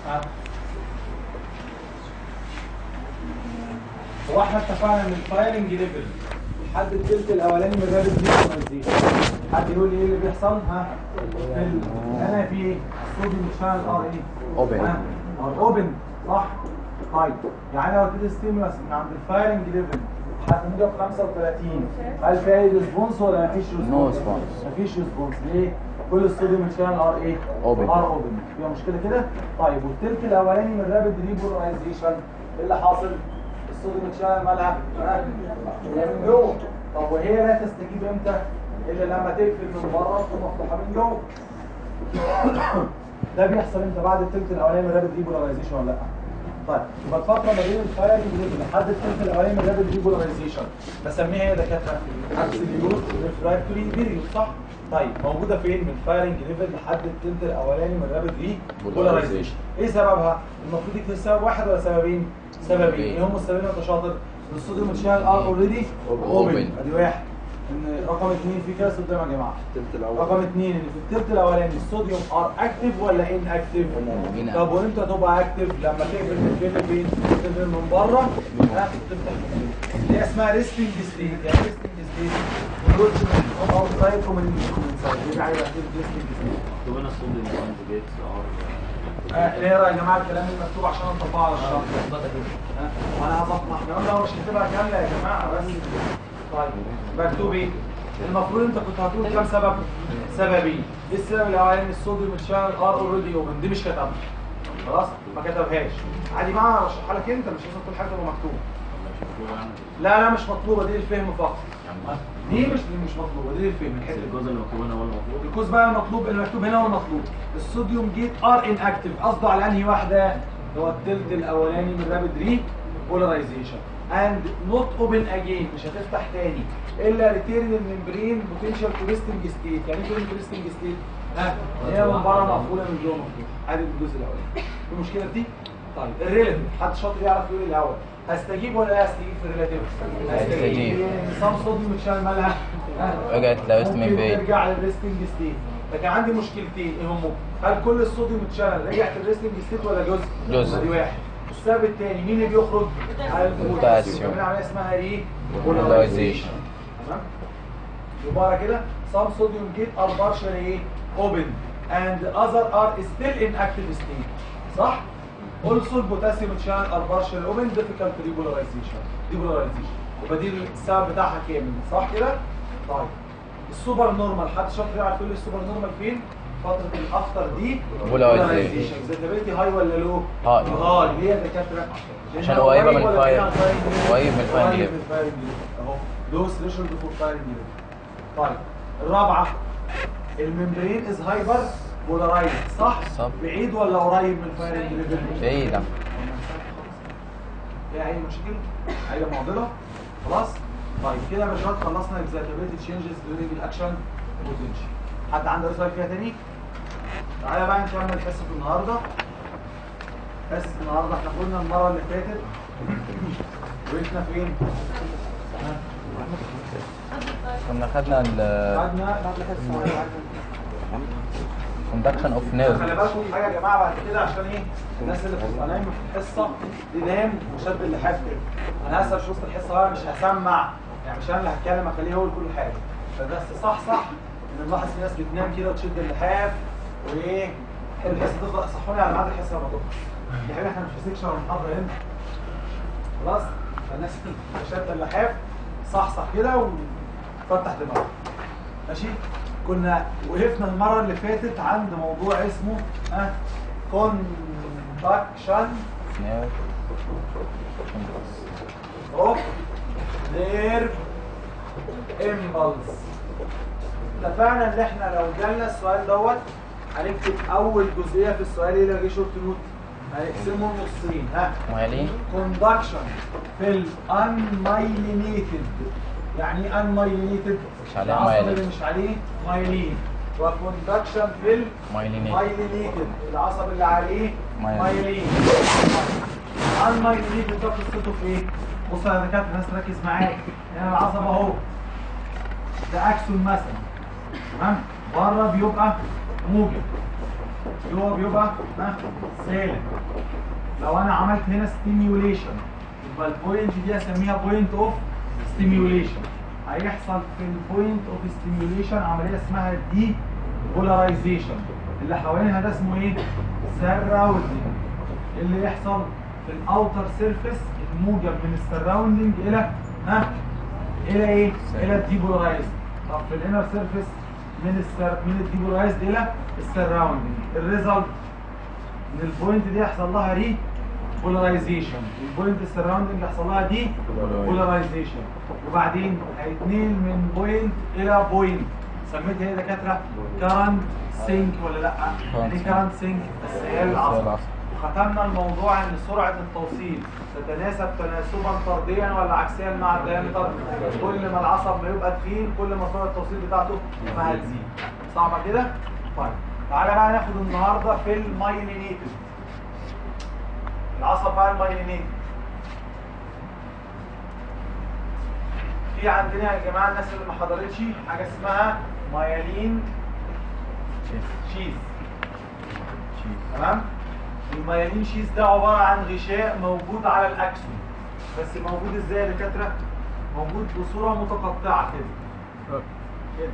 ها هو احنا اتفقنا ان الفايرنج ليفل لحد التلت الاولاني من الرابط دي حد يقول لي ايه اللي بيحصل ها في ال- انا في ايه الصوديوم شانل ار ايه Open. ها ار اوبن صح طيب يعني لو اديت ستيمولاس من عند الفايرنج ليفل لحد موجب 35 هل في اي ريسبونس ولا مفيش ريسبونس؟ No response. مفيش ريسبونس ليه؟ كل الصوديوم شانل ار ايه؟ Open. ار اوبن فيها مشكله كده؟ طيب والتلت الاولاني من الرابد ريبولايزيشن ايه اللي حاصل؟ الصوديوم شانل مالها؟ ها؟ هي من جوه طب وهي لا تستجيب امتى؟ الا لما تقفل من بره تكون مفتوحه من جوه ده بيحصل امتى بعد التلت الاولاني من الرابد ريبولايزيشن ولا لا؟ طيب يبقى الفتره ما بين الفايرنج ليفل لحد التلت الاولاني من الرابد ريبولايزيشن بسميها ايه يا دكاتره؟ ابسوليوت ريفراكتوري بيريود صح؟ طيب موجوده فين من الفايرنج ليفل لحد التلت الاولاني من الرابد ريبولايزيشن ايه سببها؟ المفروض يكون سبب واحد ولا سببين؟ سببين ايه هم السببين يا شاطر؟ ان الصوديوم شانل ار اوريدي اوبن Open. ادي واحد ان رقم اثنين في كده قدام يا جماعه التلت الاول رقم اثنين ان في التلت الاولاني الصوديوم ار اكتف ولا ان اكتف؟ In طب وامتى تبقى اكتف؟ لما تقفل من فين لفين؟ تقفل من بره ها تفتح من جوه. اللي هي اسمها ريستنج ستيت يعني ريستنج ستيت خروج من او سايد ومن من سايد دي عليها ريستنج ستيت طب انا الصوديوم كونجيجيتس ار اقرا يا جماعه الكلام المكتوب عشان نطبقه على الشرط ها؟ وانا هظبط احنا قلنا مش هتبقى كامله يا جماعه بس طيب مكتوب ايه؟ المفروض انت كنت هتقول كام سبب؟ سببين ايه السبب الاولاني الصوديوم اتشال ار اوريدي اوبن دي مش كتبها خلاص ما كتبهاش عادي بقى اشرحها لك انت مش لازم كل حاجه تبقى مكتوبه لا لا مش مطلوبه دي للفهم فقط دي مش دي مش مطلوبه دي للفهم الحته دي. الجزء اللي مكتوب هنا هو المطلوب الكوز بقى المطلوب اللي مكتوب هنا هو المطلوب الصوديوم جيت ار ان اكتف قصده على انهي واحده هو التلت الاولاني من رابد ري بولاريزيشن اند نوت اوبن اجين مش هتفتح تاني الا ريتيرن الممبرين بوتنشال تويستنج ستيت يعني ايه تويستنج ستيت ها هي من بره مقفوله من جوه مفتوحه ادي الجزء الاولاني في مشكله في دي طيب الريليتيف حد شاطر يعرف يقول إيه الاول هستجيب ولا لا هستجيب في الريليتيف هستجيب. صام صوديوم اتشال مالها ها؟ رجعت لريست ممكن ممبرين. ترجع للريستنج ستيت لكن عندي مشكلتين ايه هم هل كل الصوديوم اتشال رجعت للريستنج ستيت ولا جزء جزء. ادي واحد السبب الثاني مين اللي بيخرج البوتاسيوم. بنعمل عمليه اسمها ايه Polarization. تمام يبقى على كده some sodium gate are partially ايه open and other are still in active state صح also البوتاسيوم channel are partially open difficult depolarization depolarization يبقى دي السبب بتاعها كامل صح كده طيب السوبر نورمال حد شاطر يعرف يقول لي السوبر نورمال فين فترة الافتر دي Polarization. اكزيتابيلتي هاي ولا لو؟ هاي. هاي ليه يا دكاترة؟ عشان لأنها قريبة من ولا الفاير. فيها فايرنج ليفل؟ قريب من الفايرنج قريب ليفل. من الفايرنج ليفل. اهو لو ثريشولد فور فايرنج ليفل طيب الرابعة الممبرين از هايبر بولارايز صح؟ صح. بعيد ولا قريب من الفايرنج ليفل؟ بعيدة فيها اي مشكله اي معضله خلاص طيب كده يا باشا خلصنا اكزاكتيفيتي تشينجز ديورنج الاكشن بوتنشال حد عنده رساله فيها تاني تعالى بقى نكمل حصه النهارده حصه النهارده احنا قلنا المره اللي فاتت وقفنا فين ها؟ كنا خدنا ال قعدنا بعد الحصه conduction of خلي nerve بالكم حاجه يا جماعه بعد كده عشان ايه الناس اللي بتبقى نايمه في الحصه تنام وشد اللحاف كده انا هسال في وسط الحصه بقى مش هسمع يعني مش انا اللي هتكلم اخليه هو كل حاجه فبس صح صح ان نلاحظ في ناس بتنام كده وتشد اللحاف وايه الحصه تفضل صحوني على ميعاد الحصه لما تخلص يا حبيبي احنا مش في سيكشن ولا محاضره هنا خلاص فالناس شد اللحاف صح صح كده وفتح دماغك ماشي كنا وقفنا المرة اللي فاتت عند موضوع اسمه ها كوندكشن nerve اوف نيرف امبلس اتفقنا ان احنا لو جالنا السؤال دوت هنكتب اول جزئيه في السؤال ايه اللي جه شورت نوت هنقسمه نصين ها مايلين كوندكشن في الانمايلينيتد يعني ايه انمايلينيتد مش عليه العصب مايلين. اللي مش عليه مايلين وكوندكشن في ال مايلينيت مايلينيتد العصب اللي عليه مايلين. مايلين المايلينيتد ده قصته في ايه؟ بص يا دكاتره الناس تركز معايا هنا العصب اهو ده اكسون مثلا تمام بره بيبقى موجب هو بيبقى ها سالب لو انا عملت هنا ستيميوليشن يبقى البوينت دي اسميها بوينت اوف ستيميوليشن هيحصل في البوينت اوف ستيميوليشن عمليه اسمها دي بولاريزيشن اللي حوالينها ده اسمه ايه سراوندنج اللي يحصل في الاوتر سيرفيس الموجب من السراوندنج الى ها الى ايه الى الديبولارايزد طب في الانر سيرفيس من السر من الديبولارايزد الى السراوندنج الريزلت ان البوينت دي يحصل لها ري بولاريزيشن البوينت السراوندنج يحصل لها دي بولاريزيشن وبعدين هيتنقل من بوينت الى بوينت سميتها ايه يا دكاتره كارنت سينك ولا لا يعني كارنت سينك السيال العصبي وختمنا الموضوع ان سرعه التوصيل تتناسب تناسبا طرديا ولا عكسيا مع الدايمتر كل ما العصب ما يبقى تخين كل ما سرعه التوصيل بتاعته ما هتزيد صعبه كده طيب تعالى بقى ناخد النهارده في المايلينيتد العصب بقى المايلينيتد في عندنا يا جماعه الناس اللي ما حضرتش حاجه اسمها مايلين شيز تمام الميالين شيز ده عباره عن غشاء موجود على الاكسون بس موجود ازاي يا دكاتره موجود بصوره متقطعه كده كده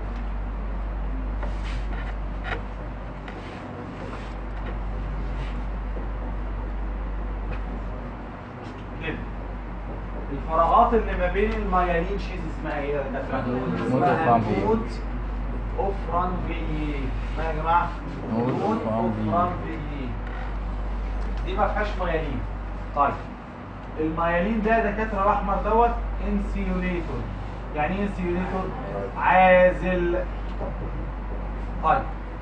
كده الفراغات اللي ما بين الميالين شيز اسمها ايه يا دكاتره نود اسمها أوف رانفييه. نود اوف رانفييه اسمها يا جماعه نود أوف رانفييه. رانفييه دي ما فيهاش ميالين طيب الميالين ده يا دكاتره الاحمر دوت انسيوليتور يعني ايه انسيوليتور عازل طيب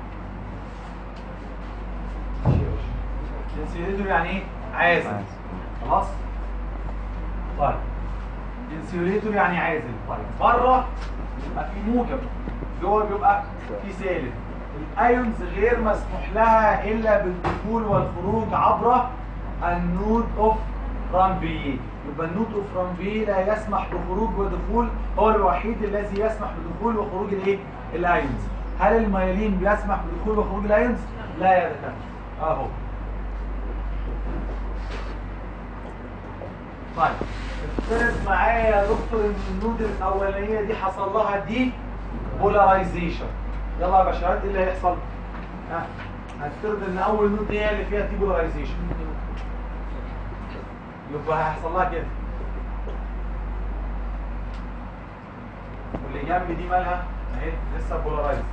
انسيوليتور يعني ايه عازل خلاص طيب انسيوليتور يعني عازل طيب بره يبقى في موجب جوه بيبقى في سالب الايونز غير مسموح لها الا بالدخول والخروج عبر النود اوف رامبيي يبقى النود اوف رامبيي لا يسمح بخروج ودخول هو الوحيد الذي يسمح بدخول وخروج الايه الايونز هل الميالين بيسمح بدخول وخروج الايونز لا يا دكاتره اهو طيب افترض معايا يا دكتور ان النود الاولانيه دي حصل لها دي بولاريزيشن يلا يا باشا ايه اللي هيحصل؟ ها هنفترض ان اول نود هي اللي فيها دي بولاريزيشن يبقى هيحصل لها كده واللي جنب دي مالها اهي لسه بولارايز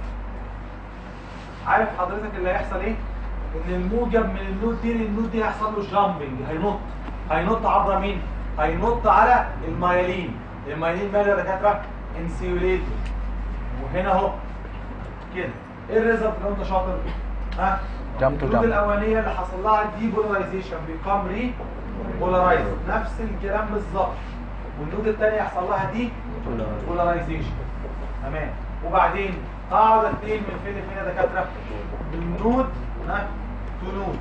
عارف حضرتك اللي هيحصل ايه؟ ان الموجب من النود دي للنود دي هيحصل له جامبنج هينط هينط عبر مين؟ هينط على الميالين الميالين ماله يا دكاتره؟ انسيوليتور وهنا اهو كده ايه الريزلت لو انت شاطر؟ ها؟ Jump to النود jump. الاولانيه اللي حصل لها دي بولاريزيشن بيقام ري بولارايز نفس الكلام بالظبط والنود الثانيه يحصل لها دي بولاريزيشن تمام وبعدين اقعد اتنقل من فين لفين يا دكاتره من نود ها تو نود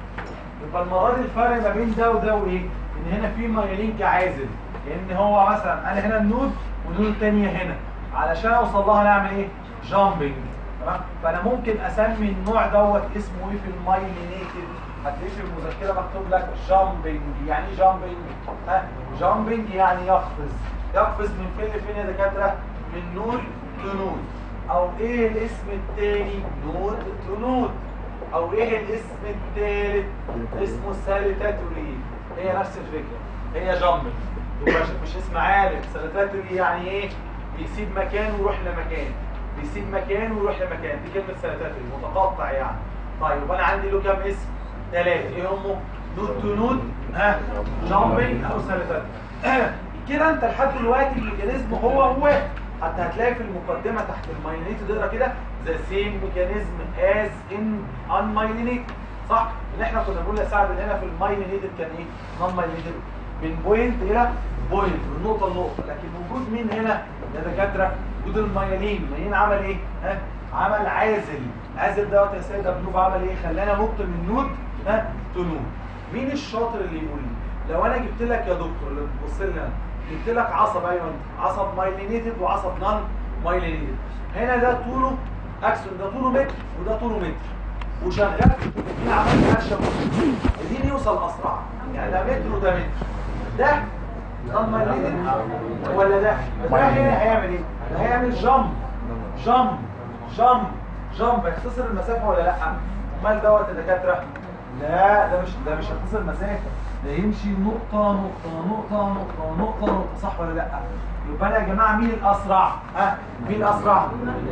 يبقى المره دي الفرق ما بين ده وده وايه ان هنا في مايلين كعازل لان هو مثلا انا هنا النود والنود الثانيه هنا علشان اوصل لها نعمل ايه جامبنج تمام فانا ممكن اسمي النوع دوت اسمه ايه في المايلينيتد هتلاقيه في المذكره مكتوب لك جامبنج يعني ايه جامبنج ها جامبنج يعني يقفز يقفز من فين لفين يا دكاتره من نود تو نود او ايه الاسم التاني نود تو نود او ايه الاسم الثالث اسمه ساليتاتوري هي نفس الفكره هي جامبنج يبقى مش- مش اسم عارف ساليتاتوري يعني ايه بيسيب مكان ويروح لمكان بيسيب مكان ويروح لمكان دي كلمه ساليتاتوري متقطع يعني طيب وانا عندي له كام اسم ثلاثه ايه هم نود تو نود ها جامبنج او ساليتاتوري كده انت لحد دلوقتي الميكانيزم هو هو حتى هتلاقي في المقدمه تحت المايلينيتد تقرا كده ذا سيم ميكانيزم از ان unmyelinated صح اللي احنا كنا بنقول يا سعد ان هنا في المايلينيتد كان ايه نون مايلينيتد من بوينت الى بوينت من نقطه لنقطه لكن وجود مين هنا يا دكاتره وجود المايلين المايلين عمل ايه ها عمل عازل عازل دوت يا سيد ابنوب عمل ايه خلانا نط من نود ها تو نود مين الشاطر اللي يقول لي لو انا جبت لك يا دكتور اللي بتبص لي أنا، جبت لك عصب ايوه انت عصب مايلينيتد وعصب نون مايلينيتد هنا ده طوله اكسون ده طوله متر وده طوله متر وشغال في الاثنين عمال اكشن عايزين يوصل اسرع يعني ده متر وده متر ده نون مايليتد ولا ده ده هنا هيعمل ايه ده هيعمل جامب جامب جامب جامب هيختصر المسافه ولا لا امال دوت يا دكاتره لا ده مش ده مش هيختصر المسافه ده يمشي نقطه نقطه نقطه نقطه نقطه نقطه صح ولا لا يبقى انا يا جماعه مين الاسرع ها مين الاسرع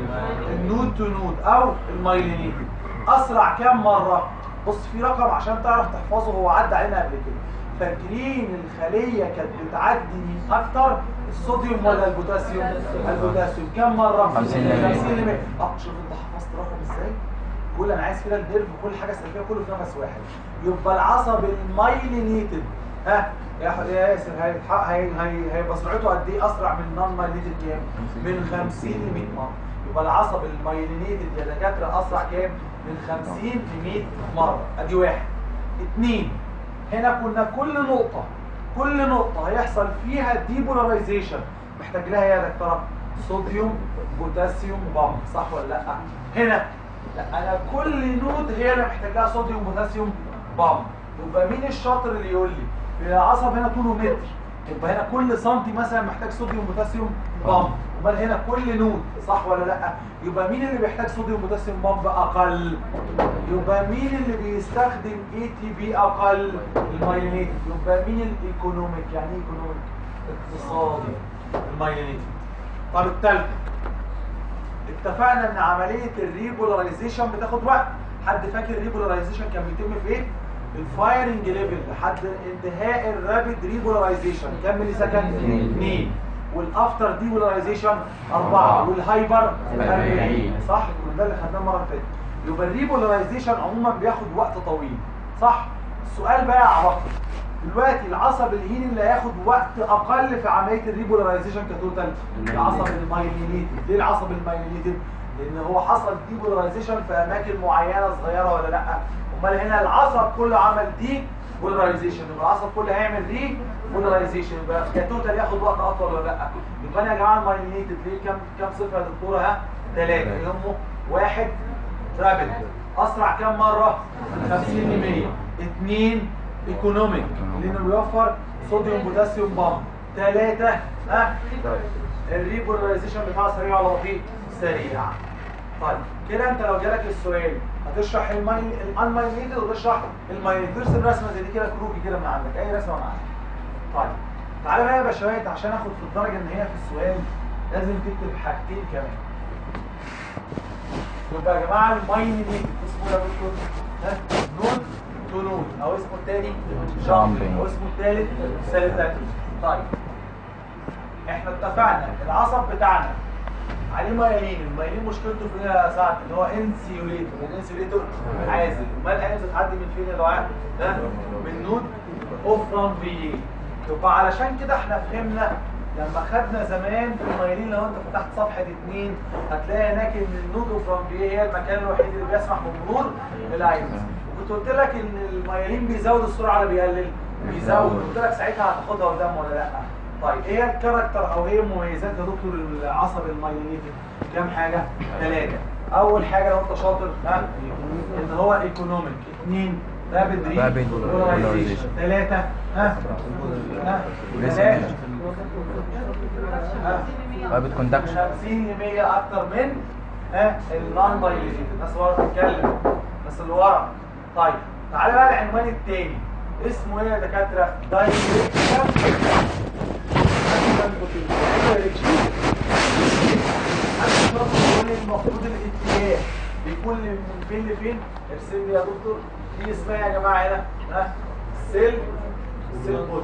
النود تو نود او المايلينيت اسرع كام مره بص في رقم عشان تعرف تحفظه هو عدى علينا قبل كده فاكرين الخليه كانت بتعدي من اكتر الصوديوم ولا البوتاسيوم البوتاسيوم كام مره 50 لمية. 50 لمية. اه شوف انت حفظت رقم ازاي كل انا عايز كده الديرف كل حاجه سلبيه كله في نفس واحد يبقى العصب المايلينيتد ها يا ح- يا ياسر هيتحقق هي هي هيبقى سرعته قد ايه اسرع من النون مايلينيتد كام من 50 ل 100 مره يبقى العصب المايلينيتد يا دكاتره اسرع كام من 50 ل 100 مره ادي واحد اتنين هنا كنا كل نقطه كل نقطه هيحصل فيها ديبولاريزيشن محتاج لها إيه يا دكتوره صوديوم بوتاسيوم بامب صح ولا لا هنا لا انا كل نود هي اللي محتاج لها صوديوم بوتاسيوم بامب يبقى مين الشاطر اللي يقول لي العصب هنا طوله متر يبقى هنا كل سنتي مثلا محتاج صوديوم بوتاسيوم بامب امال هنا كل نود صح ولا لا يبقى مين اللي بيحتاج صوديوم بوتاسيوم بامب اقل يبقى مين اللي بيستخدم اي تي بي اقل المايلينيت يبقى مين الايكونوميك يعني ايه ايكونوميك اقتصادي المايلينيت طب التالت اتفقنا ان عمليه الريبولاريزيشن بتاخد وقت حد فاكر الريبولاريزيشن كان بيتم في ايه الفايرنج ليفل لحد انتهاء الرابيد ريبولاريزيشن كام ملي سكند 2 والافتر ديبولاريزيشن 4 والهايبر 40 صح ده اللي خدناه المره اللي فاتت يبقى الريبولاريزيشن عموما بياخد وقت طويل صح السؤال بقى يا عبقري دلوقتي العصب الهين اللي هياخد وقت اقل في عمليه الريبولاريزيشن كتوتال العصب المايلينيتد ليه العصب المايلينيتد لان هو حصل ديبولاريزيشن في اماكن معينه صغيره ولا لا امال هنا العصب كله عمل دي بولاريزيشن يبقى العصب كله هيعمل ري بولاريزيشن يبقى كتوتال ياخد وقت اطول ولا لا يبقى انا يا جماعه المايلينيتد ليه كام كام صفه يا دكتوره ها ثلاثه يهمه واحد رابد اسرع كام مره من 50 ل 100 اثنين ايكونوميك لانه بيوفر صوديوم بوتاسيوم بامب ثلاثه ها الريبولاريزيشن بتاعه سريع ولا بطيء سريع طيب كده انت لو جالك السؤال هتشرح الانمايليتد وتشرح المايليتد ترسم رسمه زي دي كده كروكي كده من عندك اي رسمه معاك طيب تعالى بقى يا باشوات عشان اخد في الدرجه النهائيه في السؤال لازم تكتب حاجتين كمان يبقى يا جماعه المايليتد اسمه يا دكتور ها نود تو نود او اسمه الثاني جامبنج او اسمه الثالث سيلتاتي طيب احنا اتفقنا العصب بتاعنا عليه مايلين المايلين مشكلته في ايه يا سعد ان هو انسيوليتور الانسيوليتور عازل امال العين بتعدي من فين يا دعاء ده من نود اوفران في يبقى علشان كده احنا فهمنا لما خدنا زمان في المايلين لو انت فتحت صفحه اتنين هتلاقي هناك ان النود اوفران في هي المكان الوحيد اللي بيسمح بمرور الايونز وكنت قلت لك ان المايلين بيزود السرعه ولا بيقلل بيزود قلت لك ساعتها هتاخدها قدام ولا لا طيب ايه الكاركتر او ايه مميزات يا دكتور العصب المايلينيتد كام حاجه ثلاثه اول حاجه لو انت شاطر ها ان هو ايكونوميك اثنين رابد Rapid ريبولاريزيشن polarization. ثلاثه ها ها ثلاثه ها رابط كوندكشن 50 ل 100 اكتر من ها النون مايلينيتد الناس ورا بتتكلم الناس اللي ورا طيب تعالى بقى العنوان الثاني اسمه ايه يا دكاتره دايركشن المفروض الاتجاه بيكون من فين لفين ارسم لي يا دكتور دي اسمها يا جماعه هنا ها سيل سيل بودي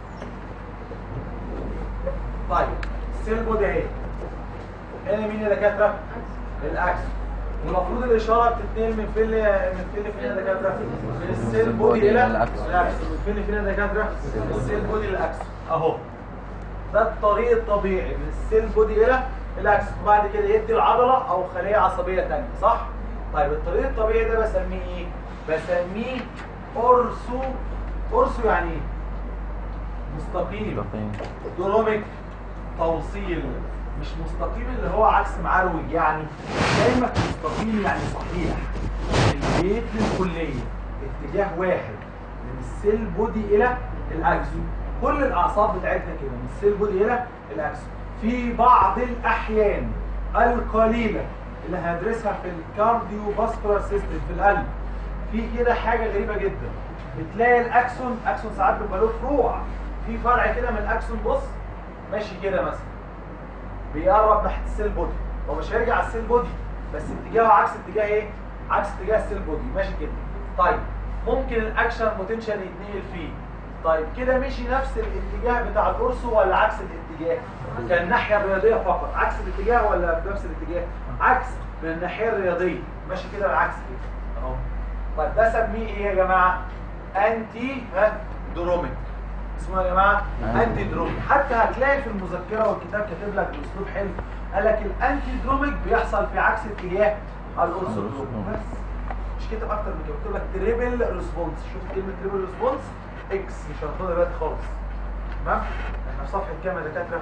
طيب السيل بودي اهي هنا مين يا دكاتره الاكس المفروض الاشاره بتتنقل من فين ل- من فين لفين يا دكاتره من السيل بودي الى للأكس. الاكس من فين لفين يا دكاتره من السيل بودي للاكس اهو ده الطريق الطبيعي من السيل بودي الى الاكس وبعد كده يدي العضله او خليه عصبيه ثانيه صح طيب الطريق الطبيعي ده بسميه ايه بسميه اورسو اورسو يعني ايه مستقيم دونوميك توصيل مش مستقيم اللي هو عكس معروج يعني دايما مستقيم يعني صحيح راديت للكليه اتجاه واحد من السيل بودي الى الاكسون كل الاعصاب بتاعتنا كده من السيل بودي الى الاكسون في بعض الاحيان القليله اللي هندرسها في الكارديو فاسكولار سيستم في القلب في كده حاجه غريبه جدا بتلاقي الاكسون اكسون ساعات بيبقى له فروع في فرع كده من الاكسون بص ماشي كده مثلا بيقرب ناحيه السيل بودي هو مش هيرجع على السيل بودي بس اتجاهه عكس اتجاه ايه عكس اتجاه السيل بودي ماشي كده طيب ممكن الاكشن بوتنشال يتنقل فيه طيب كده مشي نفس الاتجاه بتاع القرصو ولا عكس الاتجاه كان الناحيه الرياضيه فقط عكس الاتجاه ولا بنفس الاتجاه عكس من الناحيه الرياضيه ماشي كده بالعكس كده اهو طيب ده سميه ايه يا جماعه انتي ها دروميك اسمه يا جماعه انتي دروميك حتى هتلاقي في المذكره والكتاب كاتب لك باسلوب حلو قال لك الانتي دروميك بيحصل في عكس اتجاه الارثروبروميك بس مش كاتب اكتر من كده قلت لك تريبل ريسبونس شوف كلمه تريبل ريسبونس اكس مش هناخدها دلوقتي خالص تمام احنا في صفحه كام يا دكاتره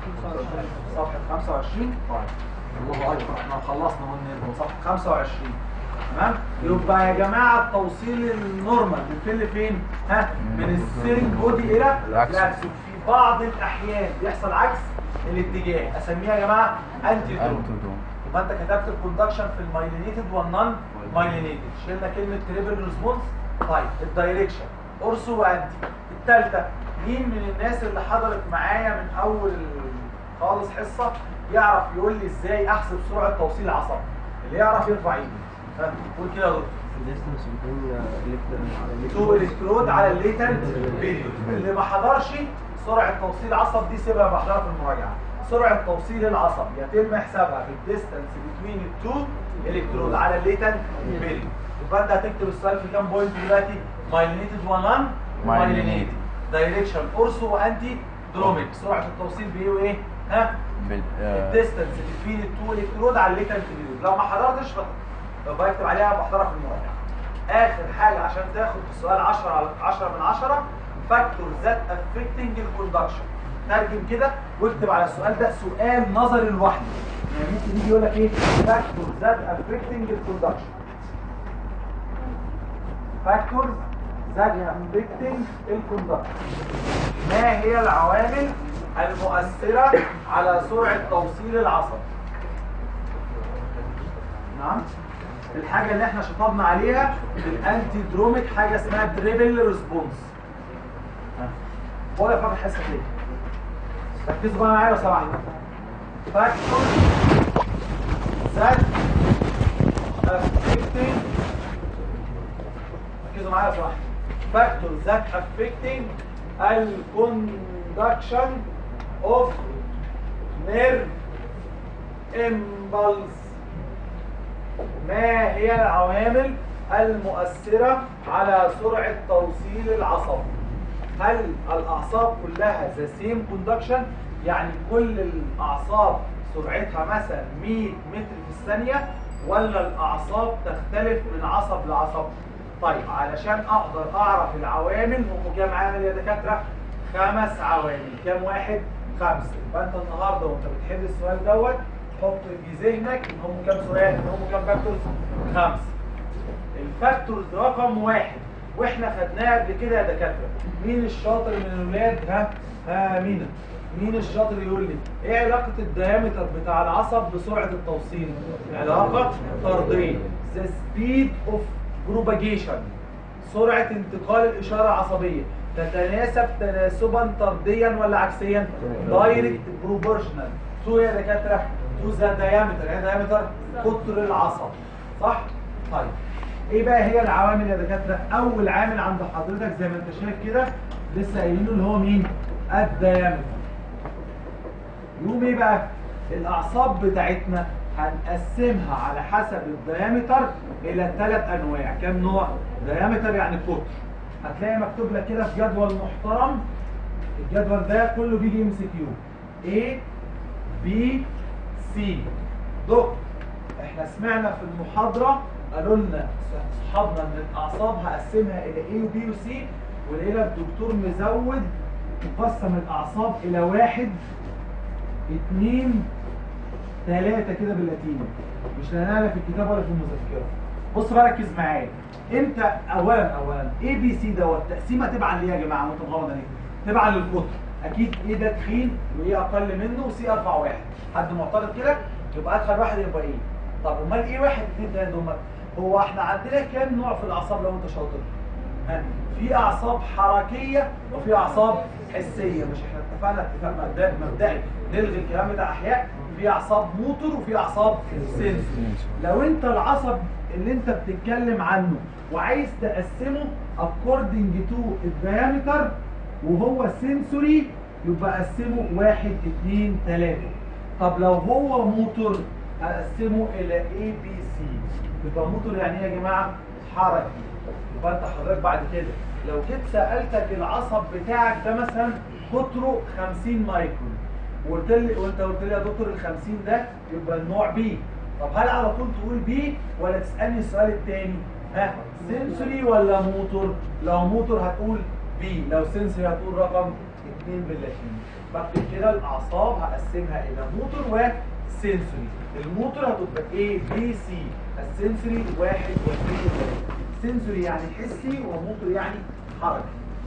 صفحه 25 طيب الله اكبر احنا خلصنا اهو النهارده صفحه 25 تمام يبقى يا جماعه التوصيل النورمال من فين لفين ها من السيل بودي الى العكس. العكس في بعض الاحيان بيحصل عكس الاتجاه اسميها يا جماعه انتي دروم أنتودوم. يبقى انت كتبت الكوندكشن في المايلينيتد والنون مايلينيتد شلنا كلمه تريبل ريسبونس طيب الدايركشن اورسو وانتي الثالثه مين من الناس اللي حضرت معايا من اول خالص حصه يعرف يقول لي ازاي احسب سرعه توصيل العصب اللي يعرف يرفع ايده ها، قول كده يا دكتور distance between تو الكترود على الليتنت بيريود اللي ما حضرش سرعه توصيل العصب دي سيبها بحضرها في المراجعه سرعه توصيل العصب يتم حسابها في الديستانس بين التو الكترود على الليتنت بيريود يبقى انت هتكتب السؤال في كام بوينت دلوقتي مايلينيتد ونان مايلينيتد دايركشن اورسو وانتي دروميك سرعه التوصيل بايه وايه ها بال- آه، الديستانس بين التو الكترود على الليتنت بيريود لو ما حضرتش بقى يبقى اكتب عليها بحضرها في المراجعه اخر حاجه عشان تاخد السؤال 10 على 10 من 10 فاكتور ذات افكتنج الكوندكشن ترجم كده واكتب على السؤال ده سؤال نظري لوحده يعني ممكن يجي يقول لك ايه فاكتور ذات افكتنج الكوندكشن فاكتورز ذات افكتنج الكوندكشن ما هي العوامل المؤثره على سرعه توصيل العصب نعم الحاجة اللي احنا شطبنا عليها في الانتي دروميك حاجة اسمها دريبل ريسبونس ولا فاكر حاسة ليه ركزوا بقى معايا لو سمحت فاكتور ذات افكتنج ركزوا معايا لو سمحت فاكتور ذات افكتنج الكوندكشن اوف نيرف امبلس ما هي العوامل المؤثرة على سرعة توصيل العصب هل الأعصاب كلها ذا سيم كوندكشن يعني كل الأعصاب سرعتها مثلا 100 متر في الثانية ولا الأعصاب تختلف من عصب لعصب طيب علشان أقدر أعرف العوامل هم كام عامل يا دكاترة خمس عوامل كام واحد خمسة يبقى أنت النهاردة وأنت بتحل السؤال دوت حط في ذهنك ان هم كام سؤال ان هم كام فاكتورز خمسه الفاكتورز رقم واحد واحنا خدناها قبل كده يا دكاتره مين الشاطر من الولاد ها ها مين مين الشاطر يقول لي ايه علاقه الديامتر بتاع العصب بسرعه التوصيل علاقه طرديه the speed of propagation سرعه انتقال الاشاره العصبيه تتناسب تناسبا طرديا ولا عكسيا دايركت بروبورشنال تو يا دكاتره تو ذا دايمتر ايه دايمتر قطر العصب صح طيب ايه بقى هي العوامل يا دكاتره اول عامل عند حضرتك زي ما انت شايف كده لسه قايلينه اللي هو مين الدايمتر يقوم ايه بقى الاعصاب بتاعتنا هنقسمها على حسب الديامتر الى ثلاث انواع كام نوع ديامتر يعني قطر هتلاقي مكتوب لك كده في جدول محترم الجدول ده كله بيجي ام سي كيو A B C دكتور احنا سمعنا في المحاضرة قالوا لنا صحابنا ان الاعصاب هقسمها الى A و B و C ولقينا الدكتور مزود مقسم الاعصاب الى واحد اتنين تلاتة كده باللاتيني مش لقيناها لا في الكتاب ولا في المذكرة بص بقى ركز معايا امتى اولا اولا اي بي سي دوت تقسيمه تبعا ليه يا جماعه متغاضه ليه تبعا للقطر اكيد ايه ده تخين وايه اقل منه وسي ارفع واحد حد معترض كده يبقى ادخل واحد يبقى ايه طب امال ايه واحد اتنين تلاته دول هو احنا عندنا كام نوع في الاعصاب لو انت شاطر ها؟ في اعصاب حركيه وفي اعصاب حسيه مش احنا اتفقنا اتفاق مبدئي مبدئي نلغي الكلام بتاع احياء في اعصاب موتور وفي اعصاب سنسوري لو انت العصب اللي انت بتتكلم عنه وعايز تقسمه according to الديامتر وهو سنسوري يبقى قسمه واحد اتنين تلاته طب لو هو موتور هقسمه الى اي بي سي يبقى موتور يعني ايه يا جماعه حركي يبقى انت حضرتك بعد كده لو جيت سالتك العصب بتاعك ده مثلا قطره 50 مايكرون وقلت لي وانت قلت لي يا دكتور ال 50 ده يبقى النوع بي طب هل على طول تقول بي ولا تسالني السؤال الثاني ها سنسوري ولا موتور لو موتور هتقول بي لو سنسوري هتقول رقم 2 باللاتيني بكتب كده الاعصاب هقسمها الى موتور وسنسوري الموتور هتبقى ايه بي سي السنسوري واحد واثنين وثلاثه سنسوري يعني حسي وموتور يعني حركي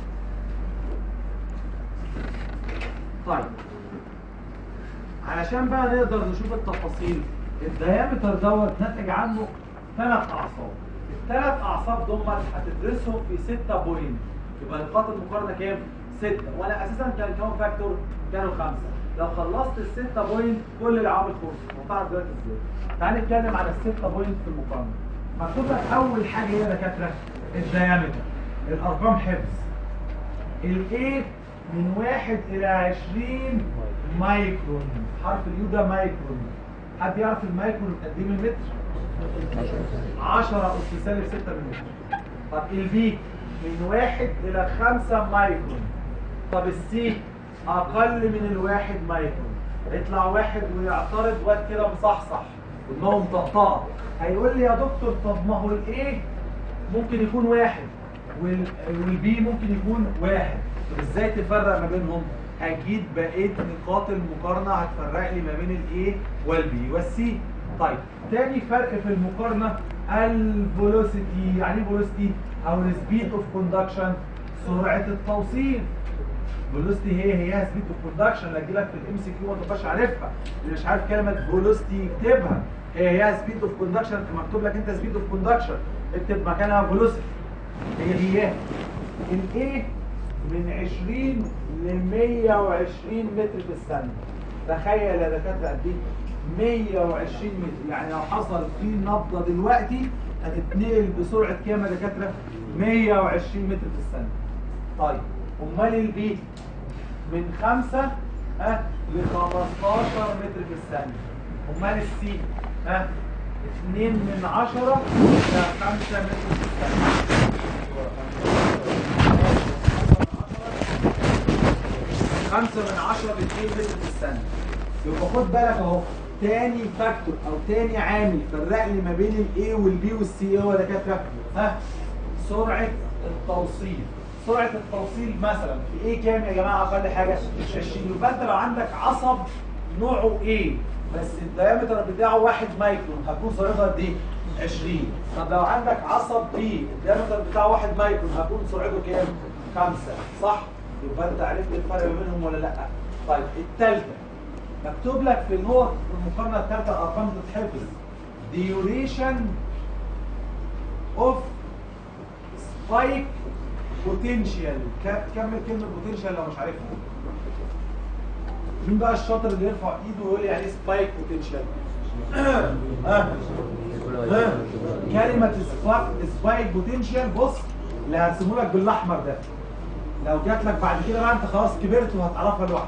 طيب علشان بقى نقدر نشوف التفاصيل الديامتر دوت ناتج عنه ثلاث اعصاب الثلاث اعصاب دول هتدرسهم في 6 بوينت يبقى نقاط المقارنه كام؟ 6 وانا اساسا كان كام فاكتور؟ كانوا خمسه لو خلصت الستة بوينت كل العوامل خلصت وتعرف دلوقتي ازاي تعال نتكلم على الستة بوينت في المقارنه مكتوب لك اول حاجه هي يا دكاتره الديامتر الارقام حفظ الايه من واحد الى عشرين مايكرون حرف اليو ده مايكرون حد يعرف المايكرون قد ايه من متر 10 اس سالب 6 من متر طب البي من واحد الى خمسة مايكرون طب السي اقل من الواحد مايكرون يطلع واحد ويعترض واد كده مصحصح ودماغه مطقطقه هيقول لي يا دكتور طب ما هو الايه ممكن يكون واحد وال- والبي ممكن يكون واحد طب ازاي تفرق ما بينهم اكيد بقيت نقاط المقارنه هتفرق لي ما بين الايه والبي والسي طيب تاني فرق في المقارنه الفيلوسيتي يعني ايه فيلوسيتي او السبيد اوف كوندكشن سرعه التوصيل فيلوسيتي هي هي سبيد اوف كوندكشن اللي لك في الام سي كيو ما تبقاش عارفها اللي مش عارف كلمه فيلوسيتي اكتبها هي هي سبيد اوف كوندكشن مكتوب لك انت سبيد اوف كوندكشن اكتب مكانها فيلوسيتي هي هي الايه من 20 ل 120 متر في الثانيه تخيل يا دكاتره قد ايه 120 متر يعني لو حصل في نبضه دلوقتي هتتنقل بسرعه كام يا دكاتره 120 متر في الثانيه طيب امال البي من 5 ها ل 15 متر في الثانيه امال السي ها 2 من 10 ل 5 متر في الثانيه خمسة من عشرة باتنين متر في الثانية يبقى خد بالك اهو تاني فاكتور او تاني عامل فرق لي ما بين الاي والبي والسي ايه هو دكاتره ها سرعه التوصيل سرعه التوصيل مثلا في ايه كام يا جماعه اقل حاجه 20 يبقى انت لو عندك عصب نوعه ايه بس الديامتر بتاعه 1 مايكرون هتكون سرعته قد ايه 20 طب لو عندك عصب بي الديامتر بتاعه 1 مايكرون هتكون سرعته كام 5 صح يبقى انت عرفت الفرق ما بينهم ولا لا طيب الثالثه مكتوب لك في النقط في المقارنه الثالثه ارقام تتحفظ duration of spike potential ك- كمل كلمه potential لو مش عارفها مين بقى الشاطر اللي يرفع ايده ويقول لي يعني ايه سبايك بوتنشال ها ها كلمه سبايك بوتنشال بص اللي هرسمه لك بالاحمر ده لو جات لك بعد كده بقى انت خلاص كبرت وهتعرفها لوحدك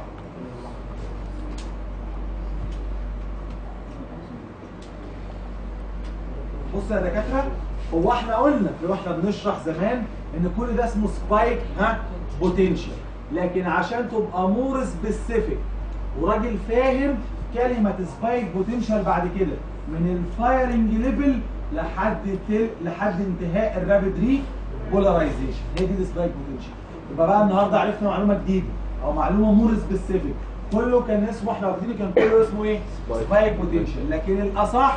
بص يا دكاتره هو احنا قلنا لو احنا بنشرح زمان ان كل ده اسمه سبايك ها بوتنشال لكن عشان تبقى مور سبيسيفيك وراجل فاهم كلمه سبايك بوتنشال بعد كده من الفايرنج ليفل لحد تل... لحد انتهاء الرابيد ري بولاريزيشن هي دي السبايك بوتنشال يبقى بقى النهارده عرفنا معلومه جديده او معلومه مور سبيسيفيك كله كان اسمه احنا واخدينه كان كله اسمه ايه؟ سبايك بوتنشال لكن الاصح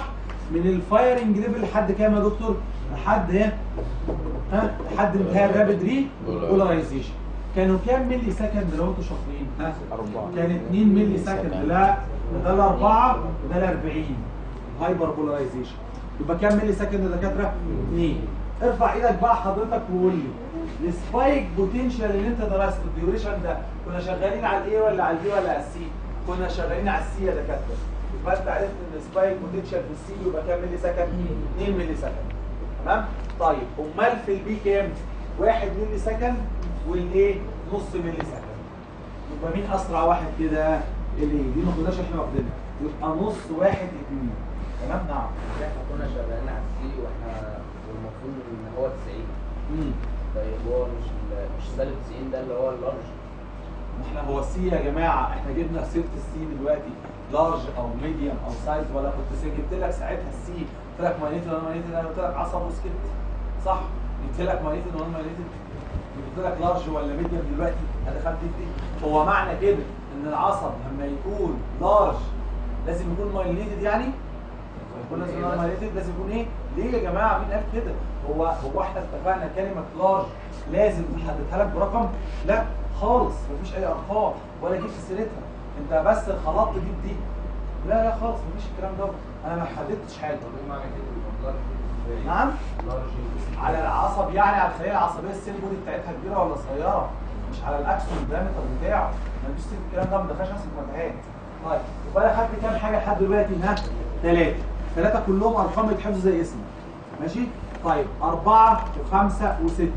من الفايرنج ليفل لحد كام يا دكتور لحد ايه ها لحد انتهاء الرابد ري بولاريزيشن كانوا كام ملي سكند لو انتوا شاطرين ها أربعة. كان 2 ملي سكند لا ده الأربعة وده الأربعين هايبر بولاريزيشن يبقى كام ملي سكند يا دكاترة؟ 2 ارفع ايدك بقى حضرتك وقول لي السبايك بوتنشال اللي انت درسته الديوريشن ده كنا شغالين على الايه ولا على البي ولا على السي؟ كنا شغالين على السي يا دكاترة يبقى انت عرفت ان السبايك بوتنشال في السي يبقى كام ملي سكند؟ 2 ملي سكند تمام؟ طيب امال في البي كام؟ 1 ملي سكند والايه؟ نص ملي سكند يبقى مين اسرع واحد كده اللي دي ما كناش احنا واخدينها يبقى نص واحد اتنين تمام نعم احنا كنا شغالين على السي واحنا والمفروض ان هو 90 امم طيب هو مش ال- مش سالب 90 ده اللي هو اللارج ما احنا هو السي يا جماعه احنا جبنا سيره السي دلوقتي لارج او ميديوم او سايز ولا كنت سي- جبت لك ساعتها السي قلت لك ماينيتد ولا ماينيتد انا قلت لك عصب وسكت صح جبت لك ماينيتد ولا ماينيتد جبت لك لارج ولا ميديوم دلوقتي انا دخلت في دي هو معنى كده ان العصب لما يكون لارج لازم يكون مايليتد يعني يكون لازم يكون مايليتد لازم يكون ايه ليه يا جماعه مين قال كده هو هو احنا اتفقنا كلمه لارج لازم نحددها لك برقم لا خالص مفيش اي ارقام ولا جبت سيرتها انت بس خلطت دي بدي لا لا خالص مفيش الكلام ده انا ما حددتش حاجه معنى كده يبقى اللارج نعم لارج على العصب يعني على الخليه العصبيه السيل بودي بتاعتها كبيره ولا صغيره مش على الاكسون الدايمتر بتاعه ما فيش الكلام ده ما دخلش نفس المتاهات طيب يبقى انا خدت كام حاجه لحد دلوقتي ها ثلاثه ثلاثه كلهم ارقام يتحفظوا زي اسمه ماشي طيب أربعة وخمسة وستة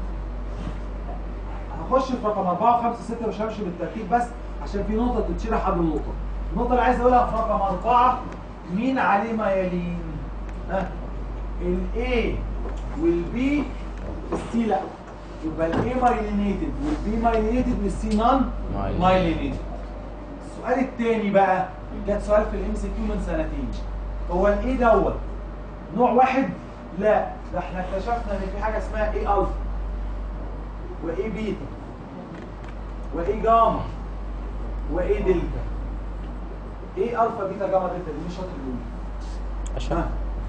هخش في رقم أربعة وخمسة وستة مش همشي بالترتيب بس عشان في نقطة تتشرح قبل النقطة النقطة اللي عايز أقولها في رقم أربعة مين عليه ميالين؟ ها الاي والبي السي لا يبقى الاي مايلينيتد والبي مايلينيتد والسي نون Myelinated. مايلينيتد السؤال الثاني بقى جت سؤال في الام سي كيو من سنتين هو الاي دوت نوع واحد لا ده احنا اكتشفنا ان في حاجه اسمها اي الفا واي بيتا واي جاما واي دلتا ايه الفا بيتا جاما دلتا دي مش شاطر يقول عشان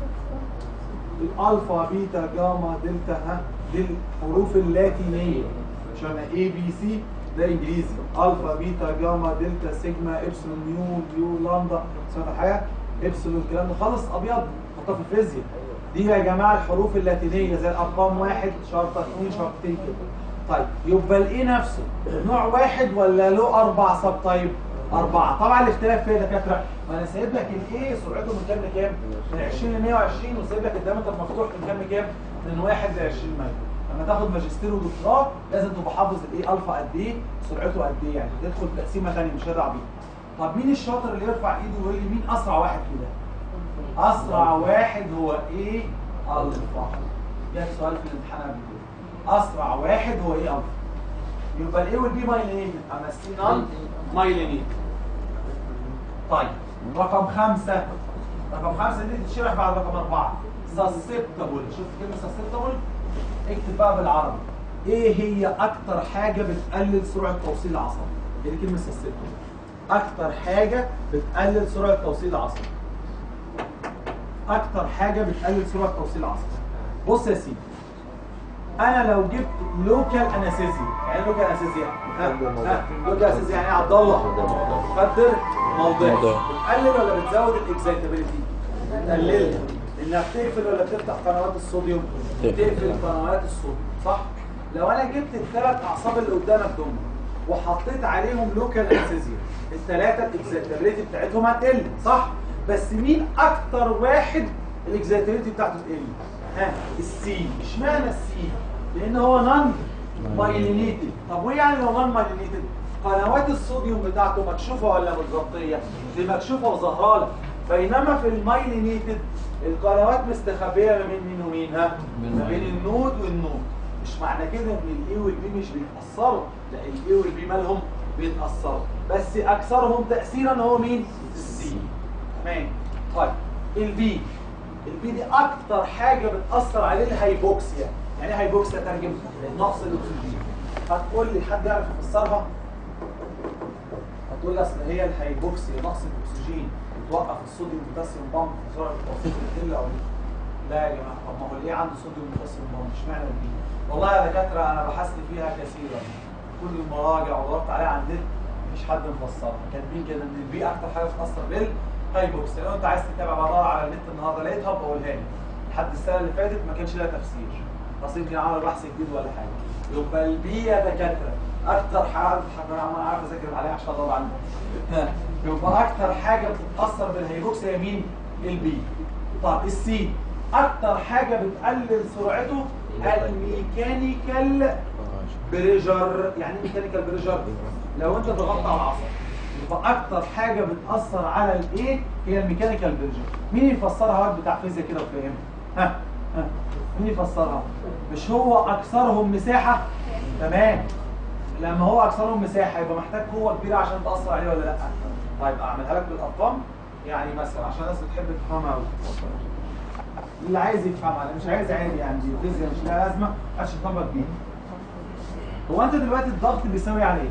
الالفا بيتا جاما دلتا ها دي الحروف اللاتينيه عشان اي بي سي ده انجليزي الفا بيتا جاما دلتا سيجما ابسلون نيو يو لامدا سمعت حاجه ابسلون الكلام ده خالص ابيض حطها في الفيزياء دي يا جماعه الحروف اللاتينيه زي الارقام واحد شرطه اثنين شرطتين كده طيب يبقى الايه نفسه نوع واحد ولا له اربع سب تايب أربعة طبعا الاختلاف فين يا دكاترة؟ ما أنا سايب لك الإيه سرعته من كام لكام؟ من 20 ل 120 وسايب لك الدايمتر مفتوح من كام لكام؟ من 1 ل 20 مايكرو لما تاخد ماجستير ودكتوراه لازم تبقى حافظ الإيه ألفا قد إيه؟ سرعته قد إيه يعني تدخل تقسيمة ثانية مش هدع بيه طب مين الشاطر اللي يرفع إيده ويقول لي مين أسرع واحد كده؟ أسرع واحد هو إيه؟ ألفا جه سؤال في الامتحان قبل كده أسرع واحد هو إيه ألفا؟ يبقى الاي والبي مايلينيتد اما السي نون مايلينيتد طيب رقم خمسة رقم خمسة دي تتشرح بعد رقم أربعة سسبتبل شفت كلمة سسبتبل اكتب بقى بالعربي ايه هي أكتر حاجة بتقلل سرعة توصيل العصب دي كلمة سسبتبل أكتر حاجة بتقلل سرعة توصيل العصب أكتر حاجة بتقلل سرعة توصيل العصب بص يا سيدي انا لو جبت لوكال انستيزيا يعني لوكال انستيزيا لوكال انستيزيا يعني إيه يا عبد الله خدر موضعي موضعي. بتقلل ولا بتزود الاكسايتابيلتي بتقللها انها بتقفل ولا بتفتح قنوات الصوديوم تقفل. بتقفل قنوات الصوديوم صح لو انا جبت الثلاث اعصاب اللي قدامك دول وحطيت عليهم لوكال انستيزيا الثلاثه الاكسايتابيلتي بتاعتهم هتقل صح بس مين اكتر واحد الاكسايتابيلتي بتاعته تقل ها السي اشمعنى السي لان هو نون مايلينيتد طب وايه يعني لو نون مايلينيتد قنوات الصوديوم بتاعته مكشوفه ولا متغطيه دي مكشوفه وظاهره لك بينما في المايلينيتد القنوات مستخبيه ما بين مين ومين ها ما بين النود والنود مش معنى كده ان الاي والبي مش بيتاثروا لا الاي والبي مالهم بيتاثروا بس اكثرهم تاثيرا هو مين السي تمام طيب البي البي دي اكتر حاجه بتاثر عليه الهايبوكسيا يعني ايه هايبوكسيا ترجم نقص الاكسجين هتقول لي حد يعرف يفسرها هتقول لي اصل هي الهايبوكسيا نقص الاكسجين بتوقف الصوديوم بوتاسيوم بامب سرعه التوصيل بتقل او لا يا جماعه طب ما هو ليه عنده صوديوم بوتاسيوم بامب اشمعنى البي والله يا دكاتره انا بحثت فيها كثيرا كل المراجع ودورت عليها على النت مفيش حد مفسرها كاتبين كده ان البي اكتر حاجه بتاثر بالهايبوكسيا لو انت عايز تتابع بدور على النت النهارده لقيتها بقولها لي لحد السنه اللي فاتت ما كانش لها تفسير بس يمكن عملوا بحث جديد ولا حاجه يبقى البي يا دكاتره اكتر حاجه انا عارف اذاكر عليها عشان طبعا يبقى اكتر حاجه بتتاثر بالهيبوكسيا مين البي طب السي اكتر حاجه بتقلل سرعته الميكانيكال بريجر يعني ايه ميكانيكال بريجر لو انت ضغطت على العصب يبقى اكتر حاجه بتاثر على الايه هي الميكانيكال بريجر مين يفسرها واد بتاع فيزياء كده وفاهم ها ها مين يفسرها مش هو اكثرهم مساحه تمام لما هو اكثرهم مساحه يبقى محتاج قوه كبيره عشان تاثر عليه ولا لا طيب اعملها لك بالارقام يعني مثلا عشان الناس بتحب تفهمها قوي اللي عايز يفهمها اللي مش عايز عادي يعني دي فيزياء مش لها لازمه عشان تطبق بيها هو انت دلوقتي الضغط بيساوي على ايه؟